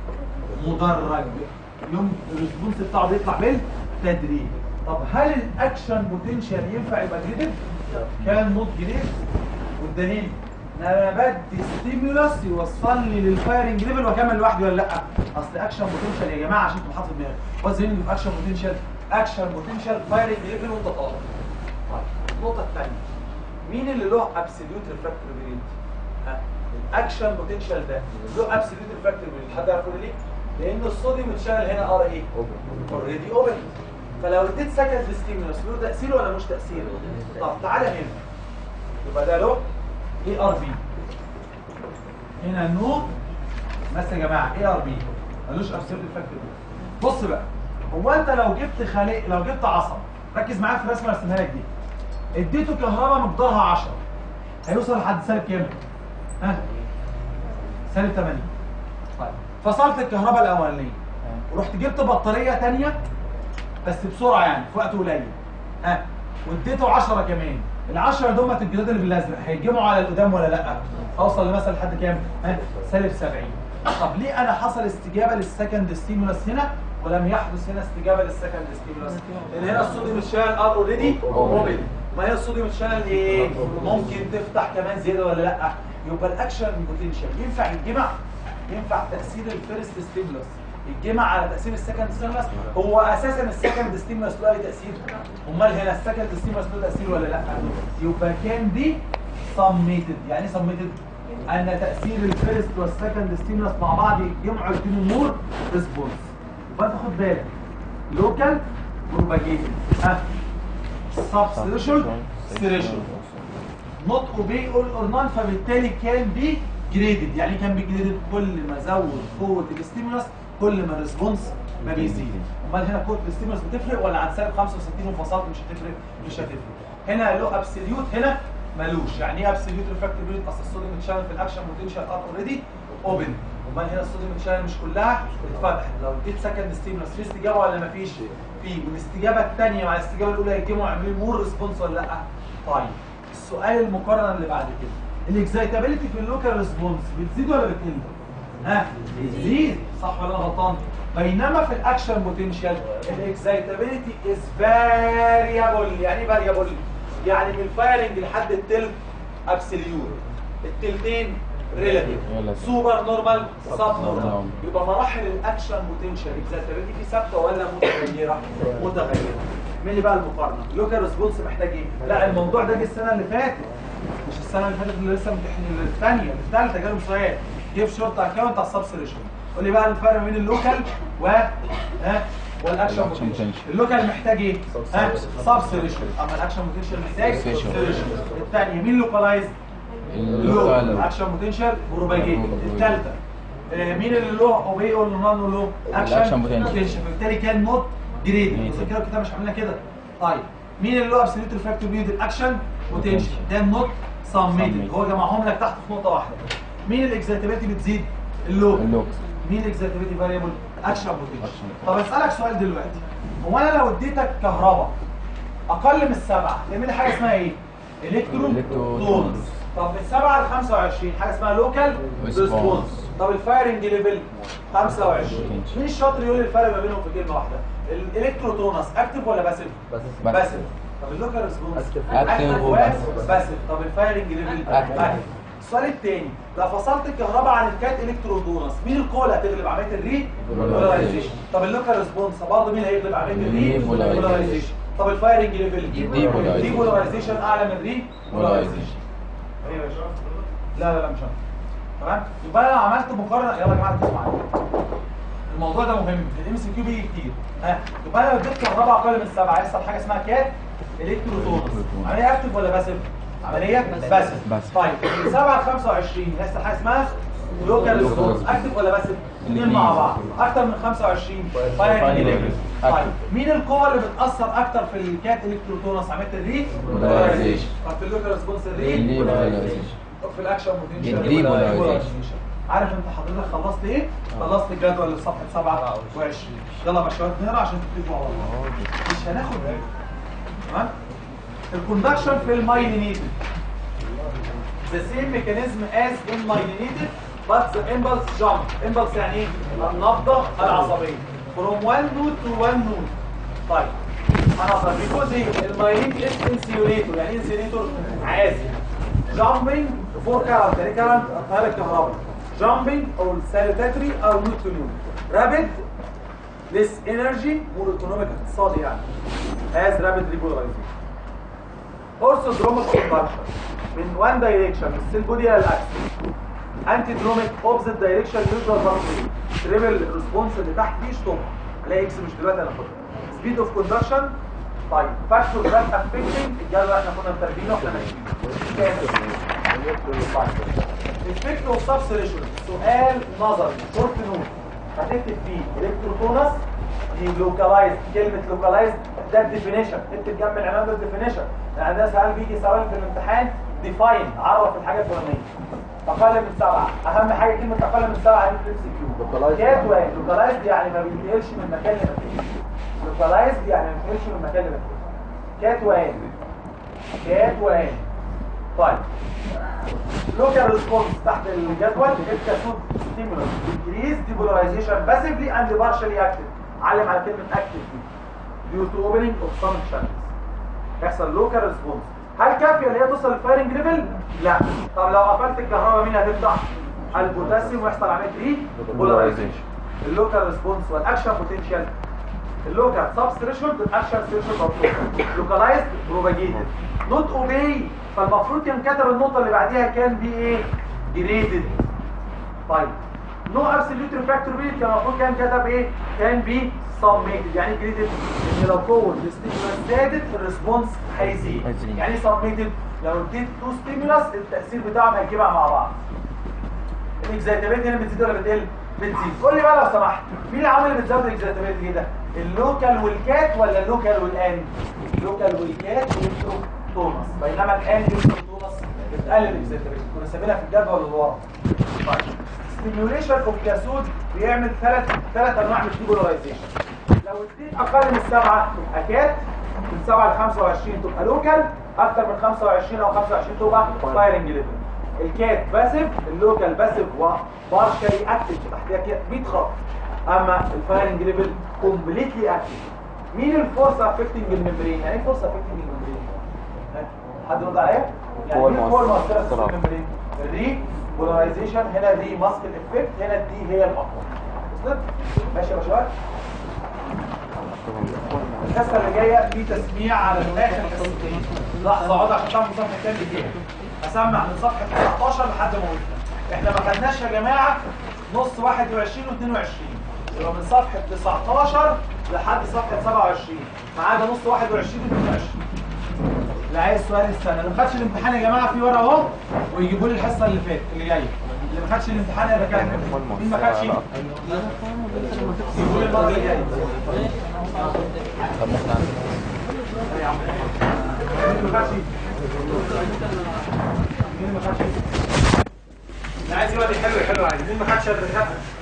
مدرج يوم الريسبونس بتاعه بيطلع بالتدريج طب هل الاكشن بوتنشال ينفع يبقى جريدد كان نوت جريد والدليل ان انا بدي ستيمولس يوصلني للفايرنج ليفل واكمل لوحدي ولا لا اصل اكشن بوتنشال يا جماعه عشان تبقوا حاطط في دماغك واتس مينينج اوف اكشن بوتنشال اكشن بوتنشال فايرنج ليفل وانت طالع طيب النقطه الثانيه مين اللي له ابسوليوت ريفراكتوريبيليتي ها الاكشن بوتنشال ده له ابسوليوت ريفراكتوريبيليتي حد يعرف ليه لان الصوديوم اتشال هنا ار ايه اوريدي اوبن فلو اديت سكند ستيمولس له تاثير ولا مش تاثير طب تعالى هنا يبقى ده له اي ار بي هنا نو بس يا جماعه اي ار بي ملوش ابسوليوت ريفراكتوريبيليتي بص بقى هو انت لو جبت خليق لو جبت عصب ركز معايا في الرسمه اللي رسمها لك دي اديته كهرباء مقدارها 10 هيوصل لحد سالب كام؟ ها؟ سالب 80 طيب فصلت الكهرباء الاولانيه ورحت جبت بطاريه ثانيه بس بسرعه يعني في وقت قليل ها واديته 10 كمان ال 10 دول الجداد اللي بالازرق هيتجمعوا على القدام ولا لا؟ اوصل لمثلا لحد كام؟ ها؟ سالب 70 طب ليه انا حصل استجابه للسكند ستيمولس هنا ولم يحدث هنا استجابه للسكند ستيمولس؟ لان هنا الصوديوم اتشال ار اوريدي اوبن ما هي الصوديوم اتشال ايه؟ ممكن تفتح كمان زياده ولا لا؟ يبقى الاكشن بوتنشال ينفع يتجمع؟ ينفع تاثير الفيرست ستيمولس يتجمع على تاثير السكند ستيمولس هو اساسا السكند ستيمولس له اي تاثير امال هنا السكند ستيمولس له تاثير ولا لا يبقى كان دي سميتد يعني ايه سميتد ان تاثير الفيرست والسكند ستيمولس مع بعض يجمعوا يدينوا نور ريسبونس يبقى انت خد بالك لوكال بروباجيتد ها سبستيشن ستيريشن نوت اوبي اول اور نون فبالتالي كان بي جريدد يعني كان بي جريدد كل ما زود قوه الاستيمولس كل ما الريسبونس ما بيزيد امال هنا قوه الاستيمولس بتفرق ولا عن سالب 65 وفصلت مش هتفرق مش هتفرق هنا له ابسوليوت هنا ملوش يعني ايه ابسوليوت ريفراكتيفيتي اصل الصوديوم اتشال في الاكشن بوتنشال اب اوريدي اوبن امال هنا الصوديوم اتشال مش كلها اتفتحت لو اديت سكند ستيمولس في استجابه ولا ما فيش في والاستجابه الثانيه مع الاستجابه الاولى هيتجمعوا يعملوا مور ريسبونس ولا لا طيب السؤال المقارنه اللي بعد كده الاكسايتابيلتي في اللوكال ريسبونس بتزيد ولا بتقل ها بتزيد صح ولا انا غلطان بينما في الاكشن بوتنشال الاكسايتابيلتي از فاريبل يعني ايه فاريبل يعني من الفايرنج لحد التلت ابسوليوت التلتين ريلاتيف سوبر نورمال سب نورمال يبقى مراحل الاكشن بوتنشال اكسايتابيلتي في ثابته ولا متغيره متغيره مين اللي بقى المقارنه لوكال ريسبونس محتاج ايه لا الموضوع ده جه السنه اللي فاتت مش السنه اللي فاتت اللي لسه امتحان الثانيه الثالثه جاله سؤال جيب شورت اكونت على السبسريشن قول لي بقى الفرق بين اللوكال و ها والاكشن بوتنشال اللوكال محتاج ايه ها سبسريشن اما الاكشن بوتنشال محتاج Saturation. سبسريشن الثانيه مين لوكالايز لو اللوكال اكشن بوتنشال بروباجيت الثالثه آه، مين اللي له اوبي ولا نون له الأكشن potential. بوتنشال فبالتالي كان نوت جريد Graded. عشان كده الكتاب مش عاملينها كده طيب مين اللي له ابسوليوت ريفراكتيف بيود الاكشن بوتنشال ده نوت سميتد Summated. هو جمعهم لك تحت في نقطه واحده مين الاكزيتابيلتي بتزيد اللو اللوك مين الاكزيتابيلتي فاريبل اكشن بوتنشال Action. طب اسالك سؤال دلوقتي هو انا لو اديتك كهرباء اقل من السبعه تعمل لي حاجه اسمها ايه الكترو Electro تونز طب من 7 ل 25 حاجه اسمها لوكال Response. ريسبونس طب الفايرنج ليفل 25 Potential. مين الشاطر يقول لي الفرق ما بينهم في كلمه واحده الالكتروتونس اكتف ولا باسيف بس بس. باسيف طب اللوكال ريسبونس Active وباسيف. باسيف طب الفايرنج ليفل Active. اكتف السؤال الثاني لو فصلت الكهرباء عن الكات الكتروتونس مين القوه اللي هتغلب عمليه الري بولاريزيشن طب اللوكال ريسبونس برضه مين هيغلب عمليه الري Repolarization. بولاريزيشن طب الفايرنج ليفل Depolarization. دي بولاريزيشن اعلى من ري Polarization. ايه يا باشا لا لا لا مش انا تمام يبقى انا لو عملت مقارنه يلا يا جماعه تسمعوا الموضوع ده مهم الام سي كيو بيجي كتير ها يبقى انا لو اديت كهرباء اقل من سبعه هيحصل حاجه اسمها كات الكتروتونس Electrotonus. عمليه اكتف ولا باسيف؟ عمليه باسيف باسيف. طيب من 7 ل 25 هيحصل حاجه اسمها لوكال ريسبونس response. اكتف ولا باسيف؟ الاثنين الاتنين. مع بعض اكتر من 25 فاير Fire ليفل level. طيب مين القوه اللي بتاثر اكتر في الكات الكتروتونس عمليه الري Polarization. طب في اللوكال ريسبونس الري الري polarization. طب في الاكشن بوتنشال الري polarization. عارف انت حضرتك خلصت ايه؟ خلصت الجدول اللي في صفحه 27 يلا يا باشا نقرا عشان تكتبوا على الله مش هناخد بالك تمام؟ الكوندكشن في المايلينيتد the same mechanism as in myelinated but the impulse jump impulse يعني ايه؟ النبضة العصبية from one node to one node طيب انا اصلا because ايه؟ المايلينيت is insulator يعني ايه insulator عازل jumping for current يعني current التيار الكهربي jumping or salutatory or node to node rapid less energy more economic اقتصادي يعني has rapid repolarization orthodromic conduction من one direction من السيل بودي الى الاكس انتي opposite direction neutral pathway تريبل ريسبونس اللي تحت دي ستوب الاقي اكس مش دلوقتي انا خدها سبيد اوف كوندكشن طيب فاكتور ذات افكتنج الجدول احنا كنا مترجمينه واحنا ماشيين افكت اوف سبسريشن سؤال نظري شورت نوت هتكتب فيه الكتروتونس دي لوكالايزد كلمه لوكالايزد ده الديفينيشن اكتب جنب العنوان ده الديفينيشن يعني ده سؤال بيجي سؤال في الامتحان ديفاين عرف الحاجه الفلانيه اقل من سبعه اهم حاجه كلمه اقل من سبعه هي في كيو Localized. كات واحد لوكالايزد يعني ما بينتقلش من مكان لمكان لوكالايزد يعني ما بينتقلش من مكان لمكان كات واحد كات واحد طيب لوكال ريسبونس تحت الجدول الكاسود ستيمولس increase depolarization passively and partially active علم على كلمه active دي due to opening of some channels يحصل لوكال ريسبونس هل كافيه اللي هي توصل للفايرنج ليفل؟ لا طب لو قفلت الكهرباء مين هتفتح؟ البوتاسيوم ويحصل عمليه ري بولاريزيشن اللوكال ريسبونس والاكشن بوتنشال اللوكال سب ثريشولد الاكشن ثريشولد لوكالايزد بروباجيتد نوت اوبي فالمفروض كان كتب النقطه اللي بعديها كان بي ايه؟ جريدد طيب نو ابسوليوت ريفاكتور بي كان المفروض كان كتب ايه؟ كان بي سبميتد يعني جريدد ان لو قوه الاستيمولاس زادت الريسبونس هيزيد هيزيد. يعني سبميتد لو اديت تو ستيمولاس التاثير بتاعهم هيجيبها مع بعض الاكزيتابيلتي هنا بتزيد ولا بتقل؟ بتزيد قول لي بقى لو سمحت مين العوامل اللي بتزود الاكزيتابيلتي كده؟ اللوكال والكات ولا اللوكال والان؟ اللوكال والكات والالكتروتونس بينما الان الالكتروتونس بتقلل الاكزيتابيلتي كنا سايبينها في الجدول اللي ورا طيب ستيميوليشن اوف كاسود بيعمل ثلاث ثلاث انواع من الديبولارايزيشن لو اديت اقل من سبعه تبقى كات من 7 ل 25 تبقى لوكال اكتر من 25 او 25 تبقى فايرنج ليفل الكات باسيف اللوكال باسيف وبارشلي اكتف تحتها كده 100 خط اما الفايرنج ليفل كومبليتلي اكتف مين الفورس افكتنج الممبرين يعني ايه فورس افكتنج الممبرين ها؟ حد يرد عليا يعني هو ايه القوه المؤثرة. المؤثره في الممبرين الري بولاريزيشن هنا دي ماسكت افكت هنا دي هي الاقوى وصلت ماشي يا باشا الحصه اللي جايه في تسميع على الاخر حصتين لحظه اقعد عشان تعمل صفحه كام دقيقه هسمع من صفحه 19 لحد ما وصلنا احنا ما خدناش يا جماعه نص 21 و22 يبقى من صفحه 19 لحد صفحه 27 ما عدا نص 21 و22 اللي عايز سؤال السنه اللي ما خدش الامتحان يا جماعه في ورقه اهو ويجيبوا لي الحصه اللي فاتت اللي جايه اللي ما خدش الامتحان يا دكاتره مين ما خدش يقول المره اللي جايه طب ممكن اعمل مين ما خدش مين ما خدش اللي عايز يقعد يحلو يحلو عادي مين ما خدش يا دكاتره